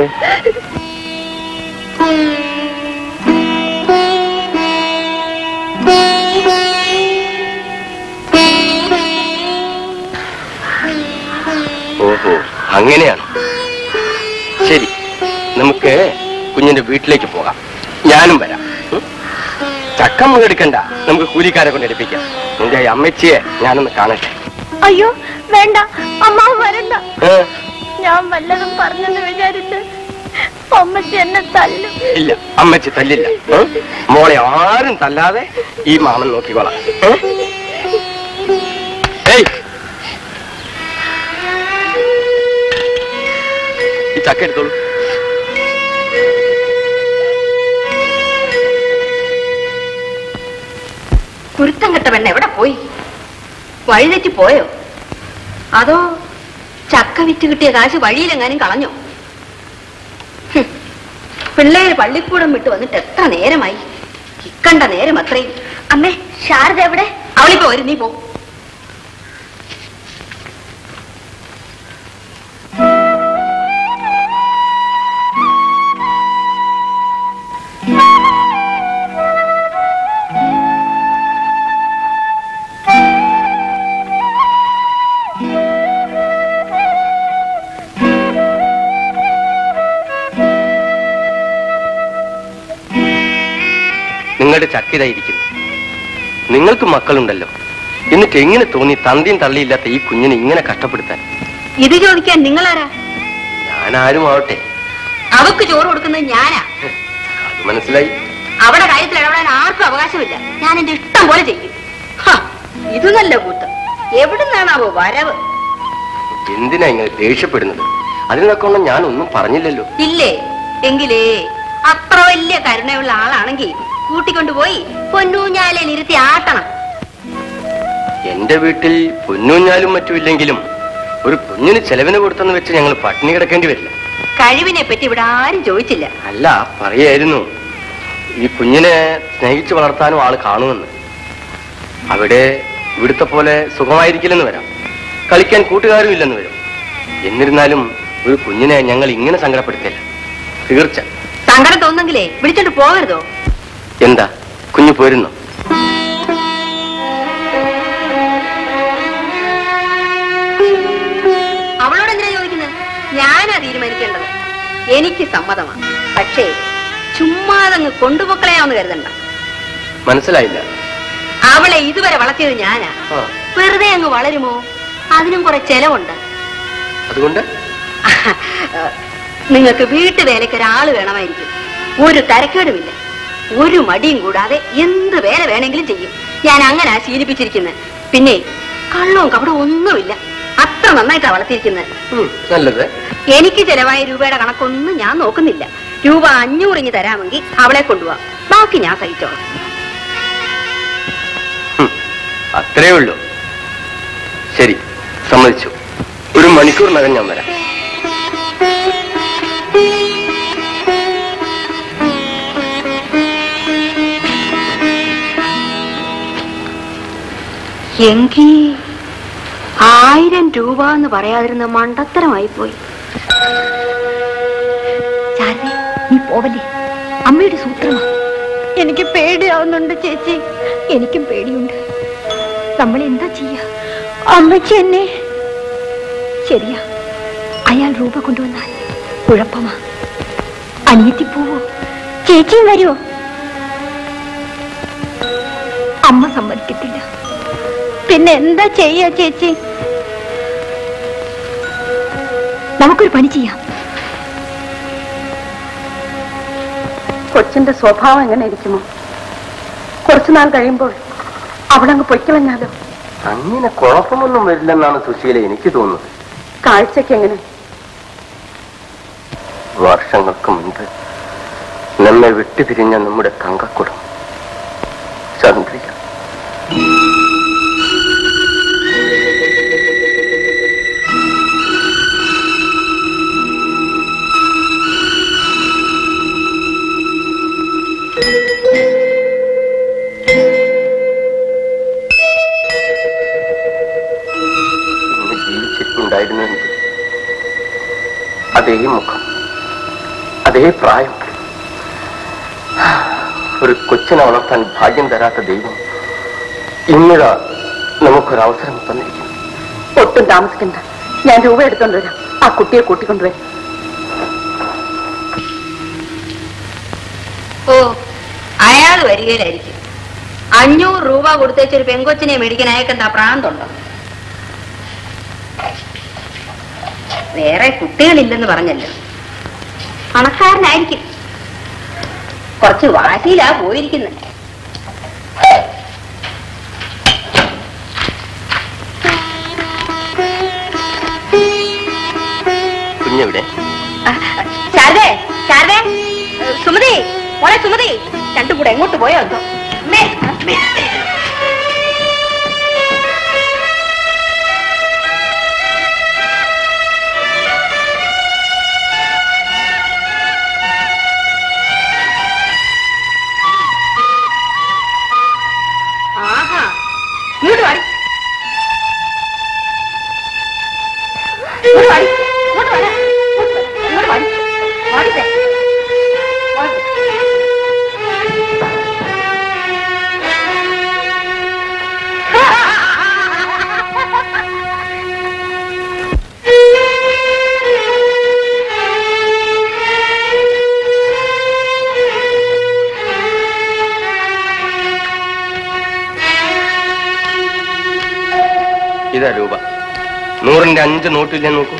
S1: ഓഹോ അങ്ങനെയാണ് ശരി നമുക്ക് കുഞ്ഞിന്റെ വീട്ടിലേക്ക് പോകാം ഞാനും വരാം ഉം? ചക്ക മുകെടുക്കണ്ട നമുക്ക് കൂലിക്കാരെ കൊണ്ട് എടുപ്പിക്കാം നിന്റെ ഈ അമ്മച്ചിയെ ഞാനൊന്ന് കാണട്ടെ
S6: അയ്യോ വേണ്ട അമ്മാവ് വരണ്ട
S1: ഏ?
S6: ഞാൻ വല്ലതും പറഞ്ഞെന്ന് വിചാരിച്ച് അമ്മച്ചി എന്നെ തല്ലും
S1: ഇല്ല അമ്മച്ചി തല്ലില്ല ഏ? മോളെ ആരും തല്ലാതെ ഈ മാമൻ നോക്കിക്കോളാം ഏ? ഏയ് ഈ ചക്ക എടുത്തോളൂ
S3: കുരുത്തം കെട്ട പെണ്ണ് എവിടെ പോയി വഴിതെറ്റി പോയോ അതോ ചക്ക വിറ്റ് കിട്ടിയ കാശ് വഴിയിലെങ്ങാനും കളഞ്ഞോ ഹും. പിള്ളേര് പള്ളിക്കൂടം വിട്ട് വന്നിട്ട് എത്ര നേരമായി ഇക്കണ്ട നേരം അത്രയും
S6: അമ്മേ ശാരദ എവിടെ
S3: അവളിപ്പോ വരും നീ പോ
S1: നിങ്ങളുടെ ചക്കിതായിരിക്കുന്നു നിങ്ങൾക്ക് മക്കളുണ്ടല്ലോ എന്നിട്ട് എങ്ങനെ തോന്നി തന്തിയും തള്ളിയില്ലാത്ത ഈ കുഞ്ഞിനെ ഇങ്ങനെ കഷ്ടപ്പെടുത്താൻ
S3: ഇത് ചോദിക്കാൻ നിങ്ങളാരാ
S1: ഞാൻ ആരും ആവട്ടെ
S3: അവക്ക് ചോറ് കൊടുക്കുന്നത് ഞാനാ
S1: അത് മനസ്സിലായി
S3: അവിടെ കാര്യത്തിൽ ഇടപെടാൻ ആർക്കും അവകാശമില്ല ഞാൻ എന്റെ ഇഷ്ടം പോലെ ചെയ്യും ഹ, ഇത് നല്ല കൂത്ത് എവിടുന്നാണാവോ വരവ്
S1: എന്തിനാ ഇങ്ങനെ ദേഷ്യപ്പെടുന്നത് അതിനൊക്കെ ഞാൻ ഒന്നും പറഞ്ഞില്ലല്ലോ
S3: ഇല്ലേ എങ്കിലേ അത്ര വലിയ കരുണയുള്ള ആളാണെങ്കിൽ കൂട്ടിക്കൊണ്ടുപോയി പൊന്നൂഞ്ഞാലെ ഇരുത്തി ആട്ടണം
S1: എന്റെ വീട്ടിൽ പൊന്നൂഞ്ഞാലും മറ്റും ഇല്ലെങ്കിലും ഒരു കുഞ്ഞിന് ചെലവിന് കൊടുത്തെന്ന് വെച്ച് ഞങ്ങൾ പട്ടിണി കിടക്കേണ്ടി വരില്ല
S3: കഴിവിനെ പറ്റി ഇവിടെ ആരും ചോദിച്ചില്ല
S1: അല്ല പറയായിരുന്നു ഈ കുഞ്ഞിനെ സ്നേഹിച്ച് വളർത്താനും ആള് കാണുമെന്ന് അവിടെ ഇവിടുത്തെ പോലെ സുഖമായിരിക്കില്ലെന്ന് വരാം കളിക്കാൻ കൂട്ടുകാരും ഇല്ലെന്ന് വരും എന്നിരുന്നാലും ഒരു കുഞ്ഞിനെ ഞങ്ങൾ ഇങ്ങനെ സങ്കടപ്പെടുത്തില്ല തീർച്ച
S3: സങ്കടം തോന്നെങ്കിലേ വിളിച്ചോണ്ട് പോകരുതോ
S1: എന്താ കുഞ്ഞു പോരുന്നോ
S3: അവളോട് എന്തിനാ ചോദിക്കുന്നത് ഞാനാ തീരുമാനിക്കേണ്ടത് എനിക്ക് സമ്മതമാണ് പക്ഷേ ചുമ്മാതങ്ങ് കൊണ്ടുപോക്കളയാന്ന് കരുതണ്ട
S1: മനസ്സിലായില്ല
S3: അവളെ ഇതുവരെ വളർത്തിയത് ഞാനാ
S1: ആ,
S3: വെറുതെ അങ്ങ് വളരുമോ അതിനും കുറെ ചെലവുണ്ട്
S1: അതുകൊണ്ട്
S3: നിങ്ങൾക്ക് വീട്ടുവേലയ്ക്ക് ഒരാള് വേണമായിരിക്കും ഒരു തരക്കേടുമില്ല ഒരു മടിയും കൂടാതെ എന്ത് വേല വേണമെങ്കിലും ചെയ്യും ഞാൻ അങ്ങനെ ശീലിപ്പിച്ചിരിക്കുന്നത് പിന്നെ കള്ളവും കപടവും ഒന്നുമില്ല അത്ര നന്നായിട്ടാ വളർത്തിയിരിക്കുന്നത്
S1: ഉം, നല്ലത്
S3: എനിക്ക് ചെലവായ രൂപയുടെ കണക്കൊന്നും ഞാൻ നോക്കുന്നില്ല രൂപ അഞ്ഞൂറിഞ്ഞ് തരാമെങ്കിൽ അവളെ കൊണ്ടുപോവാം ബാക്കി ഞാൻ സഹിച്ചോളാം
S1: ഉം, അത്രേ ഉള്ളൂ ശരി സമ്മതിച്ചു ഒരു മണിക്കൂറിനകം ഞാൻ വരാം
S3: എങ്കി ആയിരം രൂപ എന്ന് പറയാതിരുന്ന മണ്ടത്തരമായി പോയി
S2: ശാരദേ നീ പോവല്ലേ അമ്മയുടെ സൂത്രമാ എനിക്ക് പേടിയാവുന്നുണ്ട് ചേച്ചി എനിക്കും പേടിയുണ്ട് നമ്മൾ എന്താ ചെയ്യാ അമ്മച്ചി എന്നെ ശരിയാ അയാൾ രൂപ കൊണ്ടുവന്നാൽ കുഴപ്പമാ അനിയത്തി പോവോ ചേച്ചിയും വരുമോ അമ്മ സമ്മതിക്കത്തില്ല പിന്നെ എന്താ ചെയ്യാ ചേച്ചി നമുക്കൊരു പണി ചെയ്യാം
S3: കൊച്ചിന്റെ സ്വഭാവം എങ്ങനെ ഇരിക്കുമോ കുറച്ചു നാൾ കഴിയുമ്പോൾ അവളങ്ങ് പൊയ്ക്കളഞ്ഞാലോ
S1: അങ്ങനെ കുഴപ്പമൊന്നും വരില്ലെന്നാണ് സുശീല എനിക്ക് തോന്നുന്നത്
S3: കാഴ്ചക്ക് എങ്ങനെ
S1: വർഷങ്ങൾക്ക് മുൻപ് നമ്മെ വിട്ടുപിരിഞ്ഞ നമ്മുടെ തങ്കക്കുടം ചന്ദ്രിക ഇന്ന് ജീവിച്ചിട്ടുണ്ടായിരുന്നെങ്കിൽ അതേ മുഖം അതേ പ്രായം ഒരു കൊച്ചിനെ വളർത്താൻ ഭാഗ്യം തരാത്ത ദൈവം ഇന്നിതാ നമുക്കൊരവസരം തന്നിരിക്കുന്നു
S3: ഒട്ടും താമസിക്കണ്ട ഞാൻ രൂപ എടുത്തോണ്ട് വരാം ആ കുട്ടിയെ കൂട്ടിക്കൊണ്ടുവരാം ഓ അയാൾ വരികയിലായിരിക്കും അഞ്ഞൂറ് രൂപ കൊടുത്തേച്ചൊരു പെങ്കൊച്ചിനെ മേടിക്കാൻ അയക്കെന്താ പ്രാന്തുണ്ടോ വേറെ കുട്ടികളില്ലെന്ന് പറഞ്ഞല്ലോ പണക്കാരനായിരിക്കും കുറച്ച് വാശിയിലാ പോയിരിക്കുന്നത്
S1: കുഞ്ഞെവിടെ
S3: ശാരദേ ശാരദേ ഏ, സുമതി മോളെ സുമതി രണ്ടും കൂടെ എങ്ങോട്ട് പോയോ എന്തോ അമ്മേ, അമ്മേ. ആഹാ ഇങ്ങോട്ട് വാടി ഇങ്ങോട്ട് വാടി ഇങ്ങോട്ട് വാടാ. ഇങ്ങോട്ട് വാടി വാടിപ്പേ വാടി
S1: ഇതാ രൂപ നൂറിന്റെ അഞ്ച് നോട്ടില്ല നോക്കൂ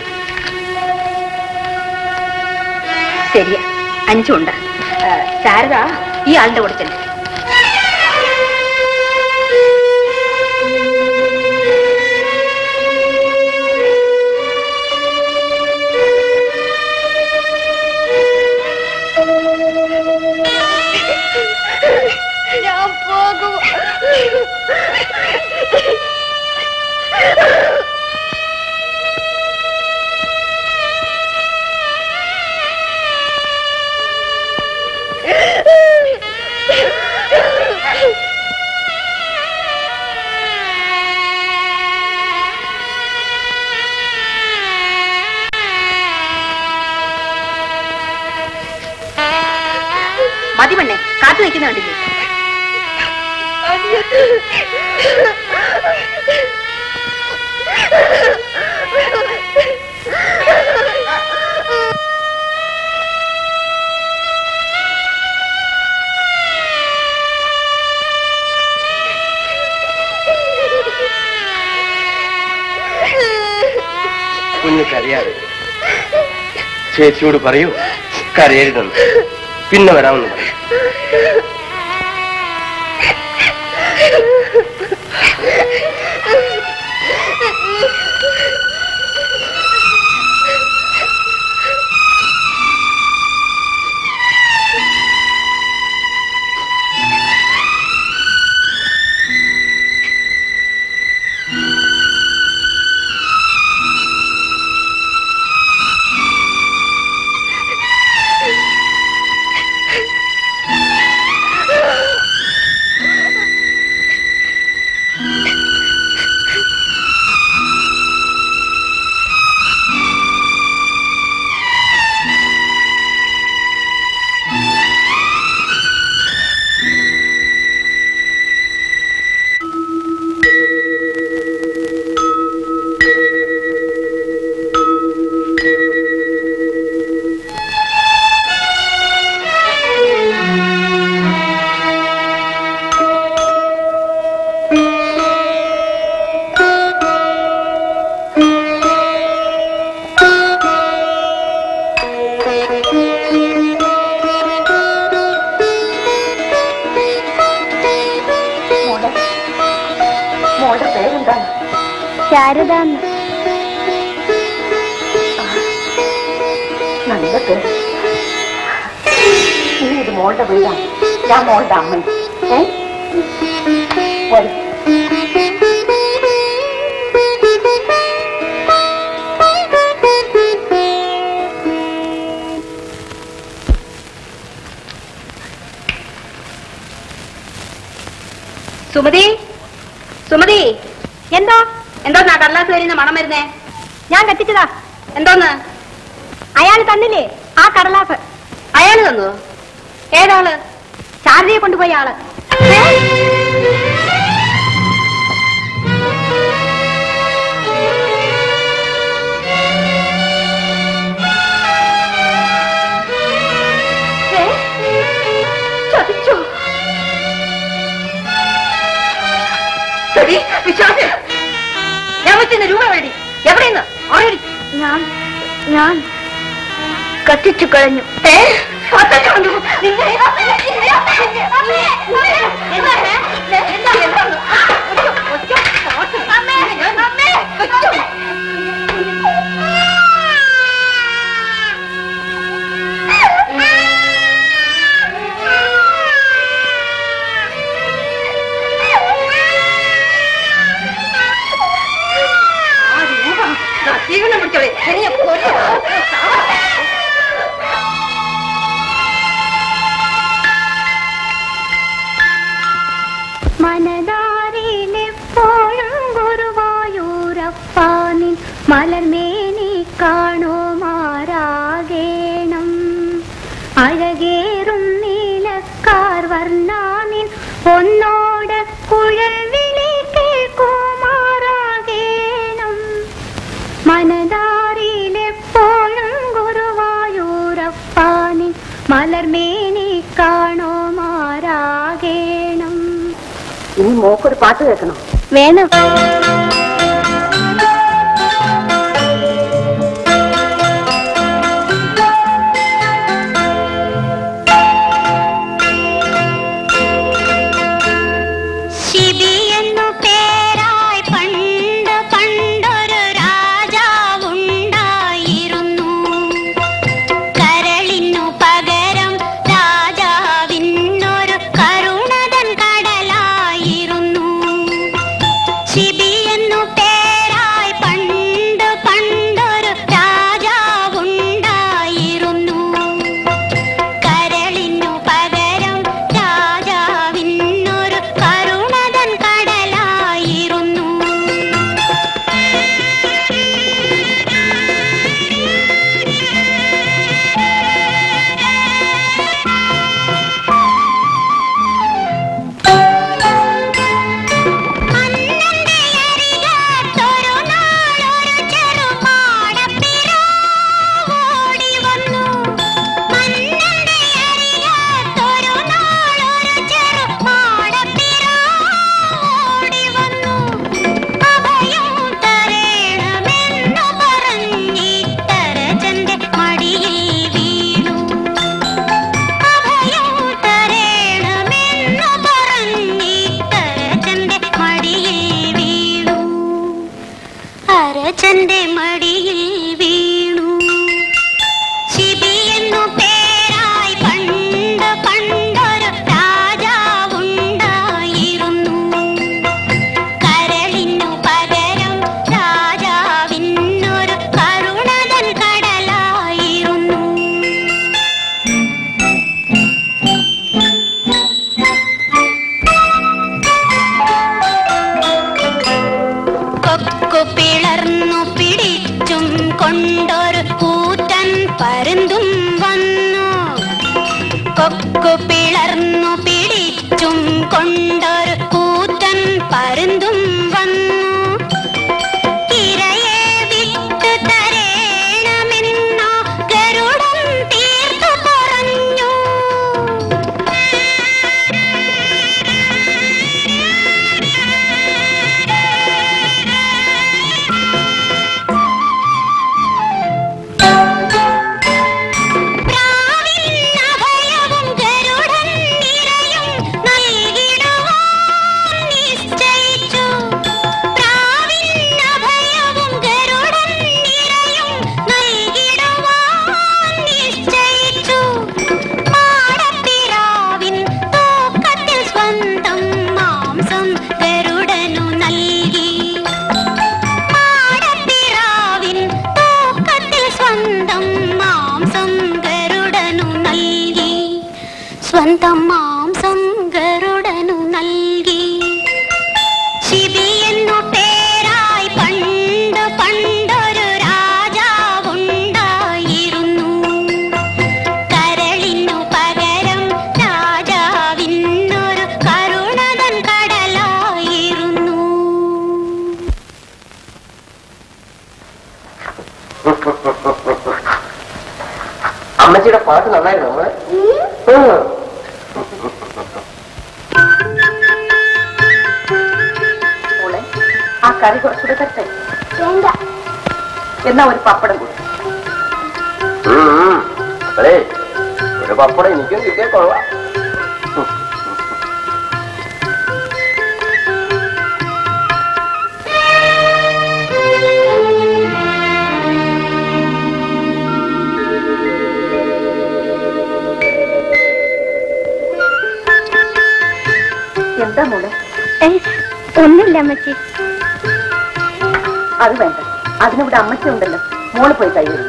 S3: ശരിയാ അഞ്ചുണ്ട് ആ, ശാരദ ഈ ആളുടെ കൂടെ ചെല്ലു
S6: ഞാൻ പോകും
S3: മതി പെണ്ണെ കാത്തു നിൽക്കുന്ന കണ്ടില്ലേ
S1: കുഞ്ഞ് കരയാതെ ചേച്ചിയോട് പറയൂ കരയരുതെന്ന് പിന്നെ വരാമെന്ന് പറയും
S3: മോളുടെ പേരെന്താണ്
S6: ശാരദാന്ന്
S3: നല്ല പേര് ഇനി ഇത് മോളുടെ വീടാണ് ഞാൻ മോളുടെ അമ്മ ഏ വരൂ. സുമതി സുമതി
S6: എന്തോ
S3: എന്തോന്നാ കടലാസ് വരുന്ന മണം വരുന്നേ
S6: ഞാൻ കത്തിച്ചതാ
S3: എന്തോന്ന്
S6: അയാൾ തന്നില്ലേ ആ കടലാസ്
S3: അയാള് തന്നു ഏതാള്
S6: ശാരദയെ കൊണ്ടുപോയ ആള്
S3: ചതിച്ചോ ശരി വിശ്വാസി ഞാൻ വെച്ചിരുന്ന രൂപ വേണ്ടി എവിടെയെന്ന് അറിയടി
S6: ഞാൻ ഞാൻ കത്തിച്ചു കളഞ്ഞു
S3: ഏ കത്തിച്ചു കളഞ്ഞു. നിന്നെ- എന്താണ്? എന്താണ്? എന്താണ്? ഒറ്റ- ഒറ്റ- ഒറ്റ- ഒറ്റ. ആ രൂപ നസീകരണം പിടിച്ചോളെ എന്നെ കൊല്ലു
S6: മനതാരിലെപ്പോഴും ഗുരുവായൂരപ്പാനിൻ മലർമേനി കാണുമാരാകേണം അഴകേറും നീലക്കാർ വർണ്ണാനിൻ ഒന്നോട് കുഴൽ വിളി കേൾക്കുമാറാകേണം മനതാരിലെപ്പോഴും ഗുരുവായൂരപ്പാനിൻ മലർമേനി കാണുമാറാകേണം
S3: ഇനി മോക്കൊരു പാട്ട് കേൾക്കണം
S6: വേണം
S10: അച്ഛന്റെ മടിയിൽ വീണു ശിബി എന്നു പേരായി പണ്ട് പണ്ടൊരു രാജാവുണ്ടായിരുന്നു കരളിനു പകരം രാജാവിനൊരു കരുണതൻ കടലായിരുന്നു കൊക്കു പിളർന്നു പിടിച്ചും കൊണ്ടൊരു കൂറ്റൻ പരുന്തും വന്നു കൊക്കു പിളർന്നു പിടിച്ചും കൊണ്ടൊരു കൂറ്റൻ പരുന്തും വന്നു ഇരയെ വിട്ടു തരേണമെന്നോ ഗരുഡൻ തീർത്തു പറഞ്ഞു പ്രാവിന്നഭയവും ഗരുഡൻ നിരയും നൽകിടുവാൻ നിശ്ചയിച്ചു. പ്രാവിന്നഭയവും ഗരുഡൻ നിരയും നൽകിടുവാൻ നിശ്ചയിച്ചു. മാടപ്പിറാവിൻ തൂക്കത്തിൽ സ്വന്തം മാംസം ഗരുഡനു നൽകി മാടപ്പിറാവിൻ തൂക്കത്തിൽ സ്വന്തം മാംസം ഗരുഡനു നൽകി സ്വന്തം മാംസം ഗരുഡനു നൽകി ശിബി എന്നു പേരായി പണ്ട് പണ്ടൊരു രാജാവുണ്ടായിരുന്നു കരളിനു പകരം രാജാവിനൊരു കരുണതൻ കടലായിരുന്നു
S1: അമ്മച്ചിയുടെ പാട്ട് നന്നായിരുന്നു നമ്മള്
S3: മോളെ ആ കറി കുറച്ചുകൂടെ തരട്ടെ
S6: വേണ്ട
S3: എന്നാ ഒരു പപ്പടം കൂടി
S1: അപ്പഴേ ഒരു പപ്പടം എനിക്കും കിട്ടിയ കൊള്ളാം
S3: എന്താ മോളെ
S6: ഏയ്, ഒന്നുമില്ല അമ്മച്ചി
S3: അത് വേണ്ട അതിനിവിടെ അമ്മച്ചി ഉണ്ടല്ലോ മോള് പോയി കഴിയും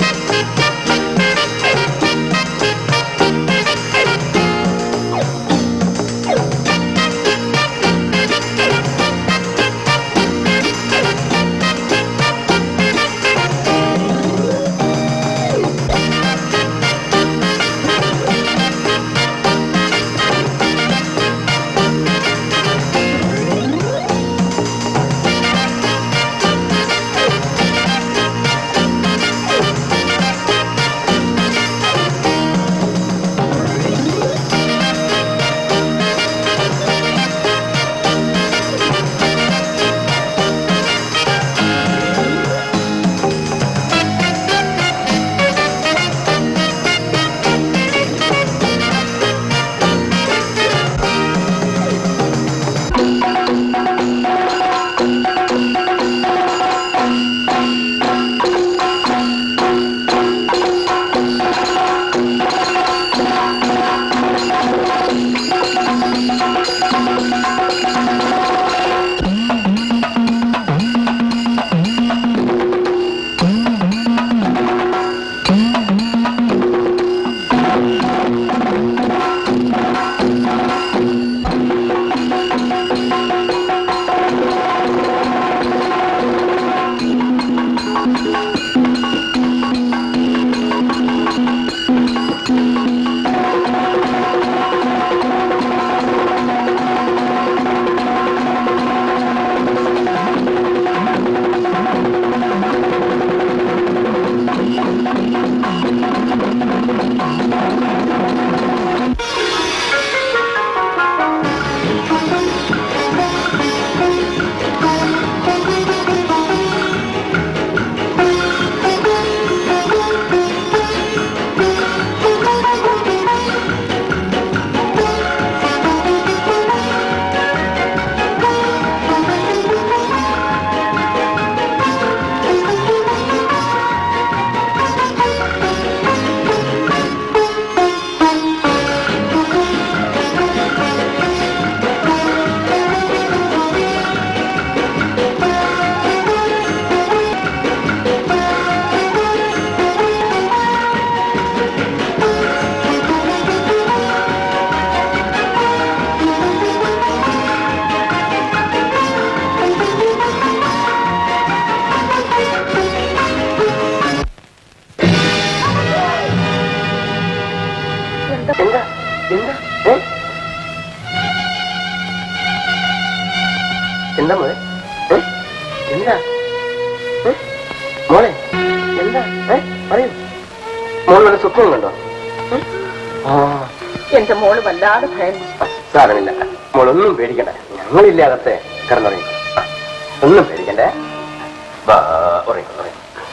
S10: ും
S1: എന്താ എന്താ ഏ? എന്താ മോളെ ഏ? എന്താ ഏ? മോളെ എന്താ ഏ? പറയൂ മോൾ വല്ല സ്വപ്നം കണ്ടോ ഏ? ആ
S3: എന്റെ മോള് വല്ലാതെ ഭയന്നു
S1: സാരമില്ല മോളൊന്നും പേടിക്കണ്ട ഞങ്ങളില്ലേ അകത്തെ കിടന്നുറങ്ങി ഒന്നും പേടിക്കണ്ടേ വാ, ഉറങ്ങി ഉറങ്ങി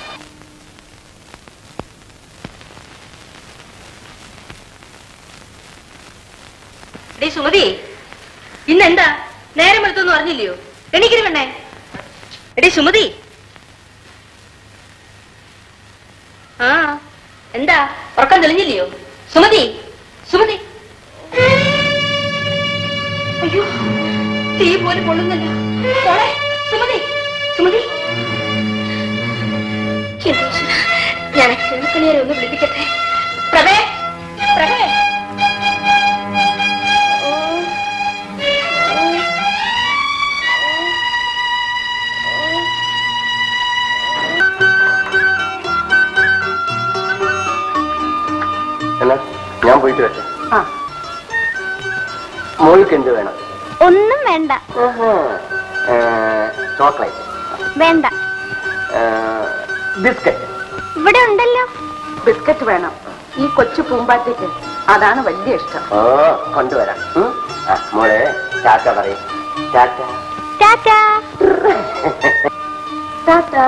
S3: ഡേ സുമതി ഇന്നെന്താ നേരം എടുത്തൊന്നും അറിഞ്ഞില്ലയോ എണീക്കരു പെണ്ണേ എടേ സുമതി ആ എന്താ ഉറക്കം തെളിഞ്ഞില്ലയോ സുമതി സുമതി അയ്യോ തീ പോലും കൊള്ളുന്നില്ല മോളെ സുമതി സുമതി എന്റെ ഈശ്വരാ, ഞാൻ ചെറുപ്പണിയെ ഒന്ന് വിളിപ്പിക്കട്ടെ പ്രഭേ പ്രഭേ ഓ
S1: എന്നാ ഞാൻ പോയിട്ട് വരട്ടെ
S3: ആ
S1: മോൾക്ക് എന്ത് വേണം
S6: ഒന്നും വേണ്ട
S1: ചോക്ലേറ്റ്
S6: വേണ്ട
S1: ബിസ്ക്കറ്റ്
S6: ഇവിടെ ഉണ്ടല്ലോ
S3: ബിസ്ക്കറ്റ് വേണം ഈ കൊച്ചു പൂമ്പാറ്റയ്ക്ക് അതാണ് വലിയ ഇഷ്ടം
S1: ഓ കൊണ്ടുവരാം ഉം? ആ, മോളെ ടാറ്റ പറയും ടാറ്റ
S6: ടാറ്റാ
S3: ടാറ്റാ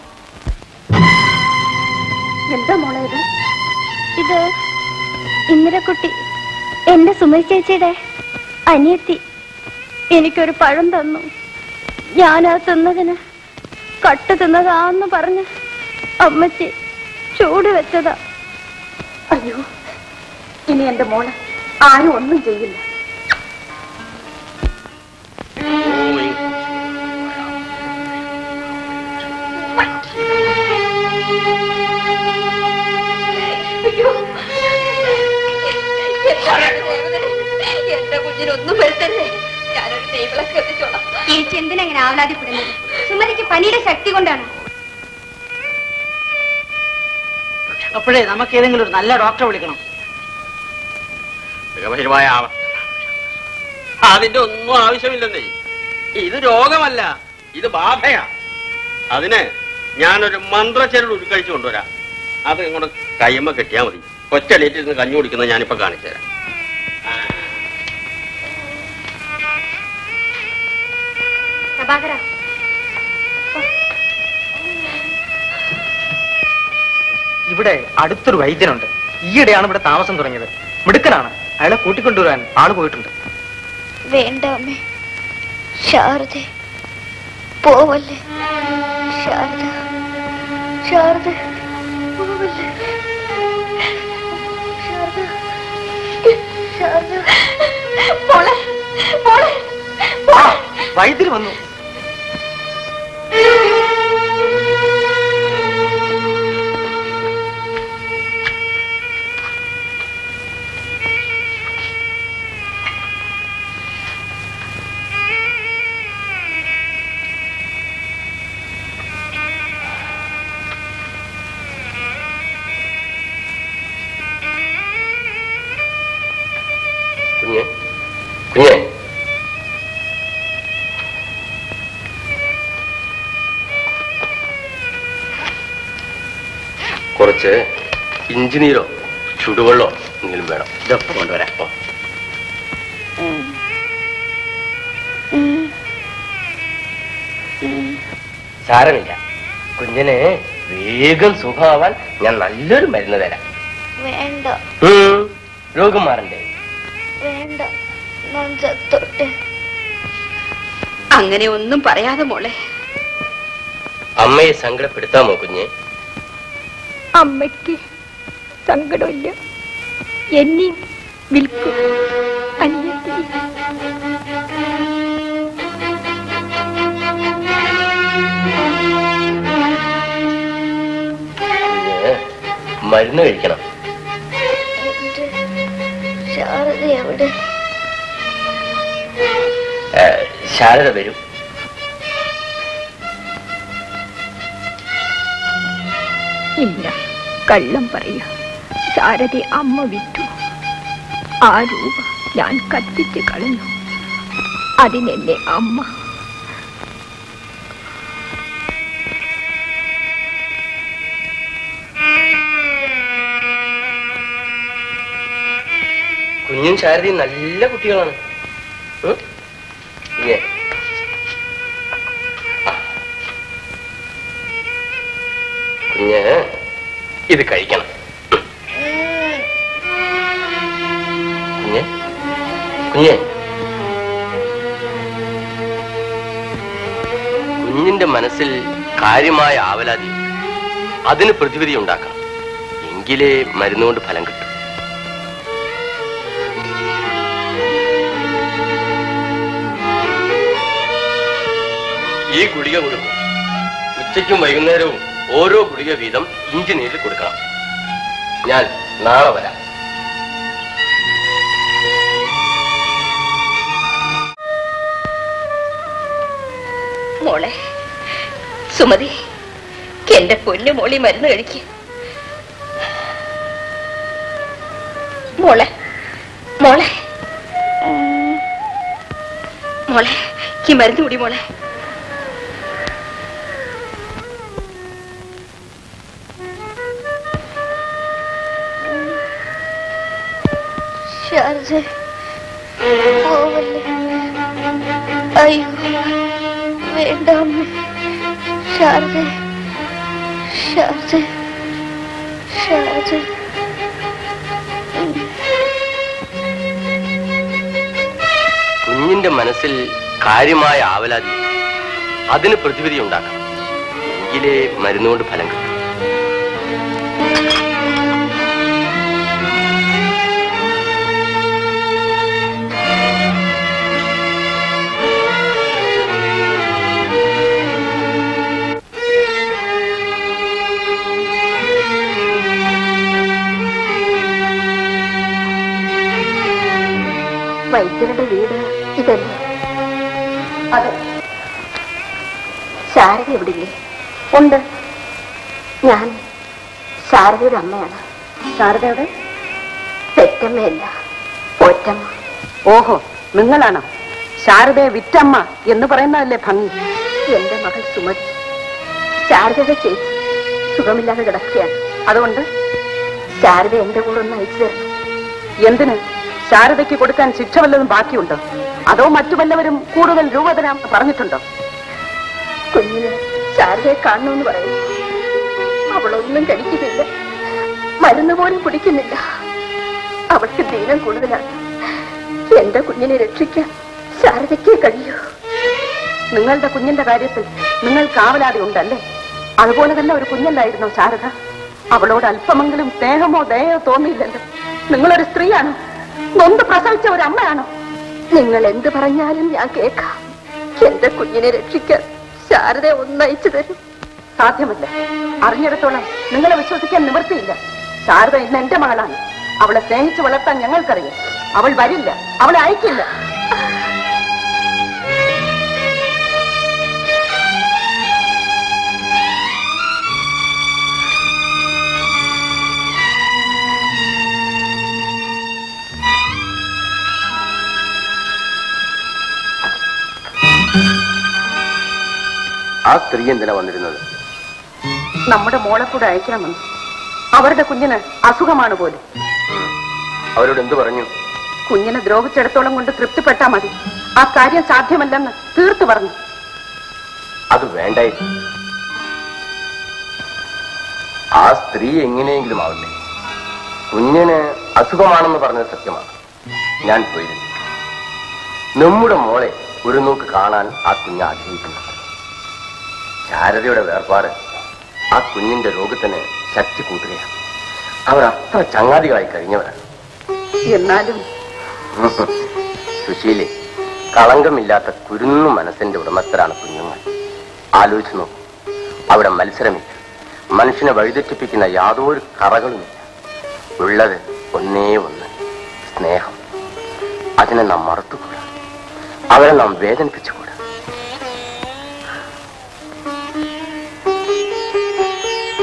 S3: എന്താ മോളെ ഇത്
S6: ഇത് ഇന്ദിരക്കുട്ടി എന്റെ സുമതി ചേച്ചിയുടെ അനിയത്തി എനിക്കൊരു പഴം തന്നു ഞാനാ തിന്നതിന് കട്ട് തിന്നതാന്ന് പറഞ്ഞ് അമ്മച്ചി ചൂട് വെച്ചതാ
S3: അയ്യോ ഇനി എന്റെ മോള് ആരും ഒന്നും ചെയ്യില്ല എന്റെ കുഞ്ഞിനൊന്നും വരുത്തല്ലേ ഞാനൊരു നെയ്വിളക്ക് എത്തിച്ചോളാം
S6: ചേച്ചി എന്തിനങ്ങനെ ആവലാതിപ്പെടുന്നത് സുമതിക്ക് പനിയുടെ ശക്തി കൊണ്ടാണ്
S8: അപ്പോഴേ നമുക്ക് ഏതെങ്കിലും ഒരു നല്ല ഡോക്ടറെ വിളിക്കണം
S5: മികപരിമായ ആവ- അതിന്റെ ഒന്നും ആവശ്യമില്ലെന്നേ ഇത് രോഗമല്ല ഇത് ബാധയാ അതിന് ഞാനൊരു മന്ത്രച്ചരട് ഉരുക്കഴിച്ചു കൊണ്ടുവരാം അത് ഇങ്ങോട്ട് കയ്യമ്മ കെട്ടിയാൽ മതി ഒറ്റലേറ്റിരുന്ന് കഞ്ഞി കുടിക്കുന്നത് ഞാനിപ്പോ കാണിച്ചു തരാം
S6: പ്രഭാകര
S8: ഇവിടെ അടുത്തൊരു വൈദ്യനുണ്ട് ഈയിടെയാണ് ഇവിടെ താമസം തുടങ്ങിയത് മിടുക്കനാണ് അയാളെ കൂട്ടിക്കൊണ്ടുവരാൻ ആള് പോയിട്ടുണ്ട്
S6: വേണ്ട അമ്മേ ശാരദ പോവല്ലേ ശാരദ ശാരദ പോവല്ലേ ശാരദ ശാരദ മോളെ മോളെ
S8: ആ, വൈദ്യര് വന്നു
S1: കുഞ്ഞെ കുഞ്ഞെ കുറച്ച് ഇഞ്ചിനീരോ ചുടുവെള്ളോ എന്തെങ്കിലും വേണം ഇതൊക്കെ കൊണ്ടുവരാം ഓ. സാരമില്ല കുഞ്ഞിന് വേഗം സുഖമാവാൻ ഞാൻ നല്ലൊരു മരുന്ന് തരാം
S6: വേണ്ട
S1: ഉം, രോഗം മാറണ്ടേ
S6: വേണ്ട ഞാൻ ചത്തോട്ടെ
S3: അങ്ങനെ ഒന്നും പറയാതെ മോളെ
S1: അമ്മയെ സങ്കടപ്പെടുത്താമോ കുഞ്ഞെ
S2: അമ്മയ്ക്ക് സങ്കടമില്ല എന്നെയും വിൽക്കും അനിയത്തി
S1: കുഞ്ഞ് മരുന്ന് കഴിക്കണം
S6: ശാരദ എവിടെ
S1: ഏ, ശാരദ വരും
S2: ഇല്ല കള്ളം പറയാ ശാരദ അമ്മ വിറ്റു ആ രൂപ ഞാൻ കത്തിച്ചു കളഞ്ഞു അതിനെന്നെ അമ്മ
S1: കുഞ്ഞും ശാരദയും നല്ല കുട്ടികളാണ് ഉം? ഇല്ലേ? ആ. കുഞ്ഞ് ഇത് കഴിക്കണം കുഞ്ഞ് കുഞ്ഞ് കുഞ്ഞിന്റെ മനസ്സിൽ കാര്യമായ ആവലാതി അതിന് പ്രതിവിധി ഉണ്ടാക്കണം എങ്കിലേ മരുന്നുകൊണ്ട് ഫലം കിട്ടും ഈ ഗുളിക കൊടുക്കും ഉച്ചയ്ക്കും വൈകുന്നേരവും ഓരോ ഗുളിക വീതം ഇഞ്ചി നീരിൽ കൊടുക്കണം ഞാൻ നാളെ വരാം
S2: മോളെ സുമതി എന്റെ പൊന്നു മോളി മരുന്ന് കഴിക്ക് മോളെ മോളെ ഉം. മോളെ ഈ മരുന്ന് കൂടി മോളെ
S6: ശാരദ പോവല്ലേ അയ്യോ വേണ്ട അമ്മ ശാരദ ശാരദ ശാരദ
S1: കുഞ്ഞിന്റെ മനസ്സിൽ കാര്യമായ ആവലാതി അതിന് പ്രതിവിധി ഉണ്ടാക്കണം എങ്കിലേ മരുന്നുകൊണ്ട് ഫലം കിട്ടും
S3: വൈദ്യരുടെ വീട് ഇതല്ലേ അതെ ശാരദ എവിടില്ലേ ഉണ്ട് ഞാൻ ശാരദയുടെ അമ്മയാണ് ശാരദയുടെ പെറ്റമ്മയല്ല ഒറ്റമ്മ
S11: ഓഹോ നിങ്ങളാണോ ശാരദയെ വിറ്റമ്മ എന്ന് പറയുന്നതല്ലേ ഭംഗി
S3: എന്റെ മകൾ സുമതി ശാരദയുടെ ചേച്ചി സുഖമില്ലാതെ കിടക്കുകയാണ് അതുകൊണ്ട് ശാരദ എന്റെ കൂടെ ഒന്ന് അയച്ചു തരണം
S11: എന്തിന് ശാരദയ്ക്ക് കൊടുക്കാൻ ശിക്ഷ വല്ലതും ബാക്കിയുണ്ടോ അതോ മറ്റു വല്ലവരും കൂടുതൽ രൂപ തരാമെന്ന് പറഞ്ഞിട്ടുണ്ടോ
S3: കുഞ്ഞിന് ശാരദയെ കാണണമെന്ന് പറയുന്നു അവളൊന്നും കഴിക്കുന്നില്ല മരുന്ന് പോലും കുടിക്കുന്നില്ല അവൾക്ക് ദീനം കൂടുതലാണ് എന്റെ കുഞ്ഞിനെ രക്ഷിക്കാൻ ശാരദയ്ക്കേ കഴിയൂ
S11: നിങ്ങളുടെ കുഞ്ഞിന്റെ കാര്യത്തിൽ നിങ്ങൾ കാവലാതി ഉണ്ടല്ലേ അതുപോലെ തന്നെ ഒരു കുഞ്ഞല്ലായിരുന്നോ ശാരദ അവളോട് അല്പമെങ്കിലും സ്നേഹമോ ദയയോ തോന്നിയില്ലല്ലോ നിങ്ങളൊരു സ്ത്രീയാണോ നൊന്ത് പ്രസവിച്ച ഒരു അമ്മയാണോ
S3: നിങ്ങൾ എന്ത് പറഞ്ഞാലും ഞാൻ കേൾക്കാം എന്റെ കുഞ്ഞിനെ രക്ഷിക്കാൻ ശാരദയെ ഒന്നയച്ചു തരും
S11: സാധ്യമല്ല അറിഞ്ഞിടത്തോളം നിങ്ങളെ വിശ്വസിക്കാൻ നിവൃത്തിയില്ല ശാരദ ഇന്ന് എന്റെ മകളാണ് അവളെ സ്നേഹിച്ച് വളർത്താൻ ഞങ്ങൾക്കറിയാം അവൾ വരില്ല അവളെ അയക്കില്ല
S1: ആ സ്ത്രീ എന്തിനാ വന്നിരുന്നത്
S11: നമ്മുടെ മോളെ കൂടെ അയക്കാമെന്ന് അവരുടെ കുഞ്ഞിന് അസുഖമാണ് പോലും
S1: അവരോട് എന്തു പറഞ്ഞു
S11: കുഞ്ഞിനെ ദ്രോഹിച്ചിടത്തോളം കൊണ്ട് തൃപ്തിപ്പെട്ടാ മതി ആ കാര്യം സാധ്യമല്ലെന്ന് തീർത്തു പറഞ്ഞു
S1: അത് വേണ്ടായിരുന്നു ആ സ്ത്രീ എങ്ങനെയെങ്കിലും ആവട്ടെ കുഞ്ഞിന് അസുഖമാണെന്ന് പറഞ്ഞത് സത്യമാണ് ഞാൻ പോയിരുന്നു നമ്മുടെ മോളെ ഒരു നോക്ക് കാണാൻ ആ കുഞ്ഞ് ആഗ്രഹിക്കുന്നുണ്ട് ശാരദയുടെ വേർപാട് ആ കുഞ്ഞിന്റെ രോഗത്തിന് ശക്തി കൂട്ടുകയാണ് അവർ അത്ര ചങ്ങാതികളായി കഴിഞ്ഞവരാണ്
S11: എന്നാലും
S1: സുശീലെ കളങ്കമില്ലാത്ത കുരുന്നു മനസ്സിന്റെ ഉടമസ്ഥരാണ് കുഞ്ഞുങ്ങൾ ആലോചിച്ചു നോക്കൂ അവിടെ മത്സരമില്ല മനുഷ്യനെ വഴിതെറ്റിപ്പിക്കുന്ന യാതൊരു കറകളുമില്ല ഉള്ളത് ഒന്നേ ഒന്ന് സ്നേഹം അതിനെ നാം മറത്തുകൂടാ അവരെ നാം വേദനിപ്പിച്ചുകൂടാ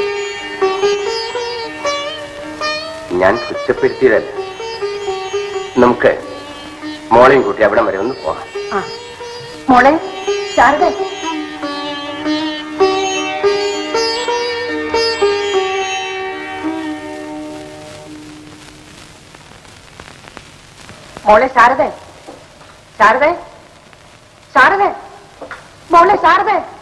S1: ഞാൻ കുറ്റപ്പെടുത്തിയതല്ല നമുക്ക് മോളെയും കൂട്ടി അവിടെ വരെ ഒന്ന് പോകാം
S11: ആ മോളെ ശാരദ മോളെ ശാരദ ശാരദ ശാരദ മോളെ ശാരദ